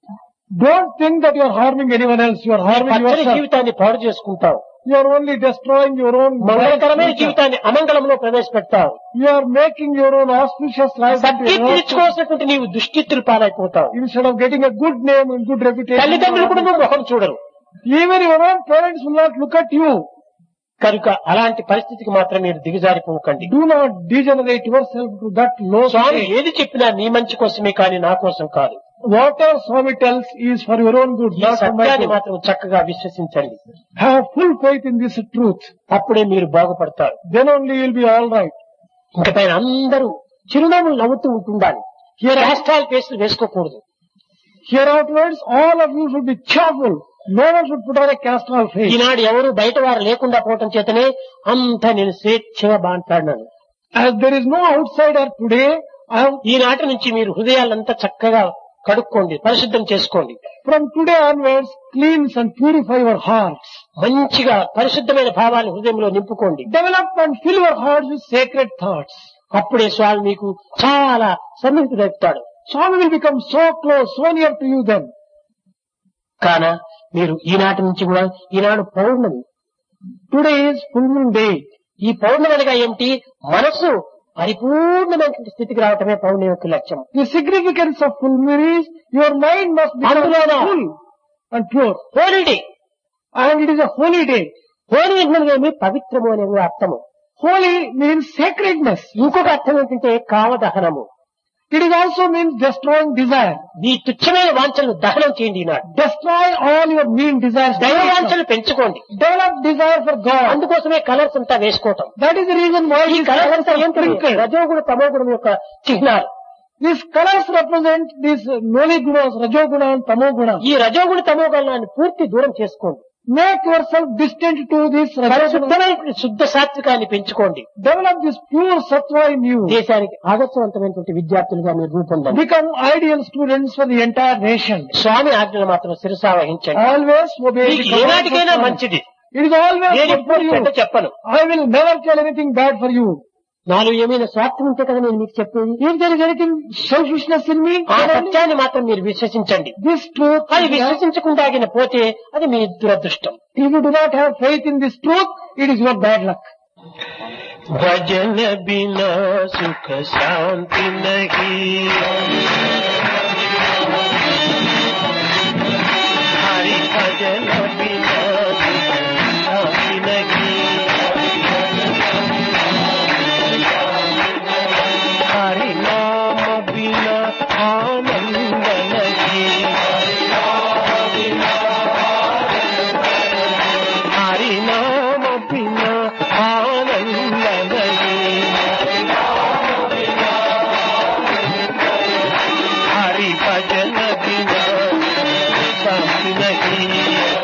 don't think that you are harming anyone else. You are harming పచ్చని yourself. జీవితాన్ని పాడు చేసుకుంటావు You are only destroying your own మంగళకరమైన life. జీవితాన్ని అమంగళంలో ప్రవేశపెడతావు You are making your own auspicious life into సత్కీర్తి your own- తెచ్చుకోవాల్సినటువంటి నీవు దుష్కీర్తులు పాలైపోతావు instead of getting a good name and good reputation. తల్లిదండ్రులు కూడా నువ్వు ముఖం చూడరు Even your own parents will not look at you. కనుక అలాంటి పరిస్థితికి మాత్రం మీరు దిగజారిపోకండి Do not degenerate yourself to that low Swamy state. ఏది చెప్పినా నీ మంచి కోసమే కానీ నా కోసం కాదు Whatever Swami tells is for your own good, ఈ not for my సత్యాన్ని good. మాత్రం చక్కగా విశ్వసించండి Have full faith in this truth. అప్పుడే మీరు బాగుపడతారు Then only you will be all right. ఇంక పైన అందరూ చిరునవ్వులు నవ్వుతూ ఉంటుండాలి రాష్ట్రాలు కేసులు వేసుకోకూడదు Hereafterwards, all of you should be cheerful. No one should put on a castral face. ఈనాడు ఎవరు బయట వారు లేకుండా పోవటం చేతనే అంతా నేను స్వేచ్ఛగా మాట్లాడినాను As there is no outsider today, I have, ఈనాటి నుంచి మీరు హృదయాలంతా చక్కగా కడుక్కోండి పరిశుద్ధం చేసుకోండి from today onwards, cleanse and purify your hearts. మంచిగా పరిశుద్ధమైన భావాన్ని హృదయంలో నింపుకోండి Develop and fill your hearts with sacred thoughts. అప్పుడే స్వామి మీకు చాలా సన్నిహితుడవుతాడు Swami will become so close, so near to you then. కాన మీరు ఈనాటి నుంచి కూడా ఈనాడు పౌర్ణమి Today is full moon day. ఈ పౌర్ణమి అనగా ఏమిటి మనస్సు పరిపూర్ణమైనటువంటి స్థితికి రావటమే పౌర్ణమి యొక్క లక్ష్యం The significance of full moon is your mind must become అందులోన full and pure. Holy day And it is a holy day. Holy ఏమి పవిత్రము అనే కూడా అర్థము Holy means sacredness. ఇంకొక అర్థం ఏంటంటే కామదహనము It is also means destroying desire. ఈ తుచ్చమైన వాంఛలను దహనం చేయండి ఈనాడు Destroy all your mean desires. దైవ వాంఛలు పెంచుకోండి Develop desire for God. అందుకోసమే కలర్స్ అంతా వేసుకోవటం That is the reason why ఈ these కలర్స్ colors అంతా are ఏంటి sprinkled. రజోగుణ తమోగుణం యొక్క చిహ్నాలు These colors represent these Noli Gunas, Rajoguna and Tamoguna. ఈ రజోగుణ తమోగుణాన్ని పూర్తి దూరం చేసుకోండి Make yourself distant to this Rajoguna. పరిశుద్ధమైనటువంటి శుద్ధ సాత్వికాన్ని పెంచుకోండి Develop this pure Sattva in you. దేశానికి ఆదర్శవంతమైనటువంటి విద్యార్థులుగా మీరు రూపొందండి Become ideal students for the entire nation. స్వామి ఆజ్ఞలు మాత్రం శిరసా వహించండి Always obey the మీకు commands of ఏనాటికైనా Swami. మంచిది It is always నేను good for ఎప్పుడు you. చెడ్డ చెప్పను I will never tell anything bad for you. నాలో ఏమైనా స్వార్థం ఉంటే కదా నేను మీకు చెప్పేది If there is anything selfishness in me, ఆ then only సత్యాన్ని మాత్రం మీరు విశ్వసించండి this truth, అది if విశ్వసించకుండా ఆగిన పోతే అది మీ దురదృష్టం you do not have faith in this truth, it is your bad luck. భజన బినా సుఖ శాంతి నహి హరి భజన బినా సుఖ శాంతి నహి హరి నామ బినా ఆనంద నహి హరి నామ బినా ఆనంద నహి హరి భజన బినా శాంతి నహి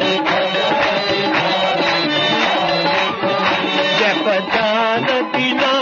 జప దాన బినా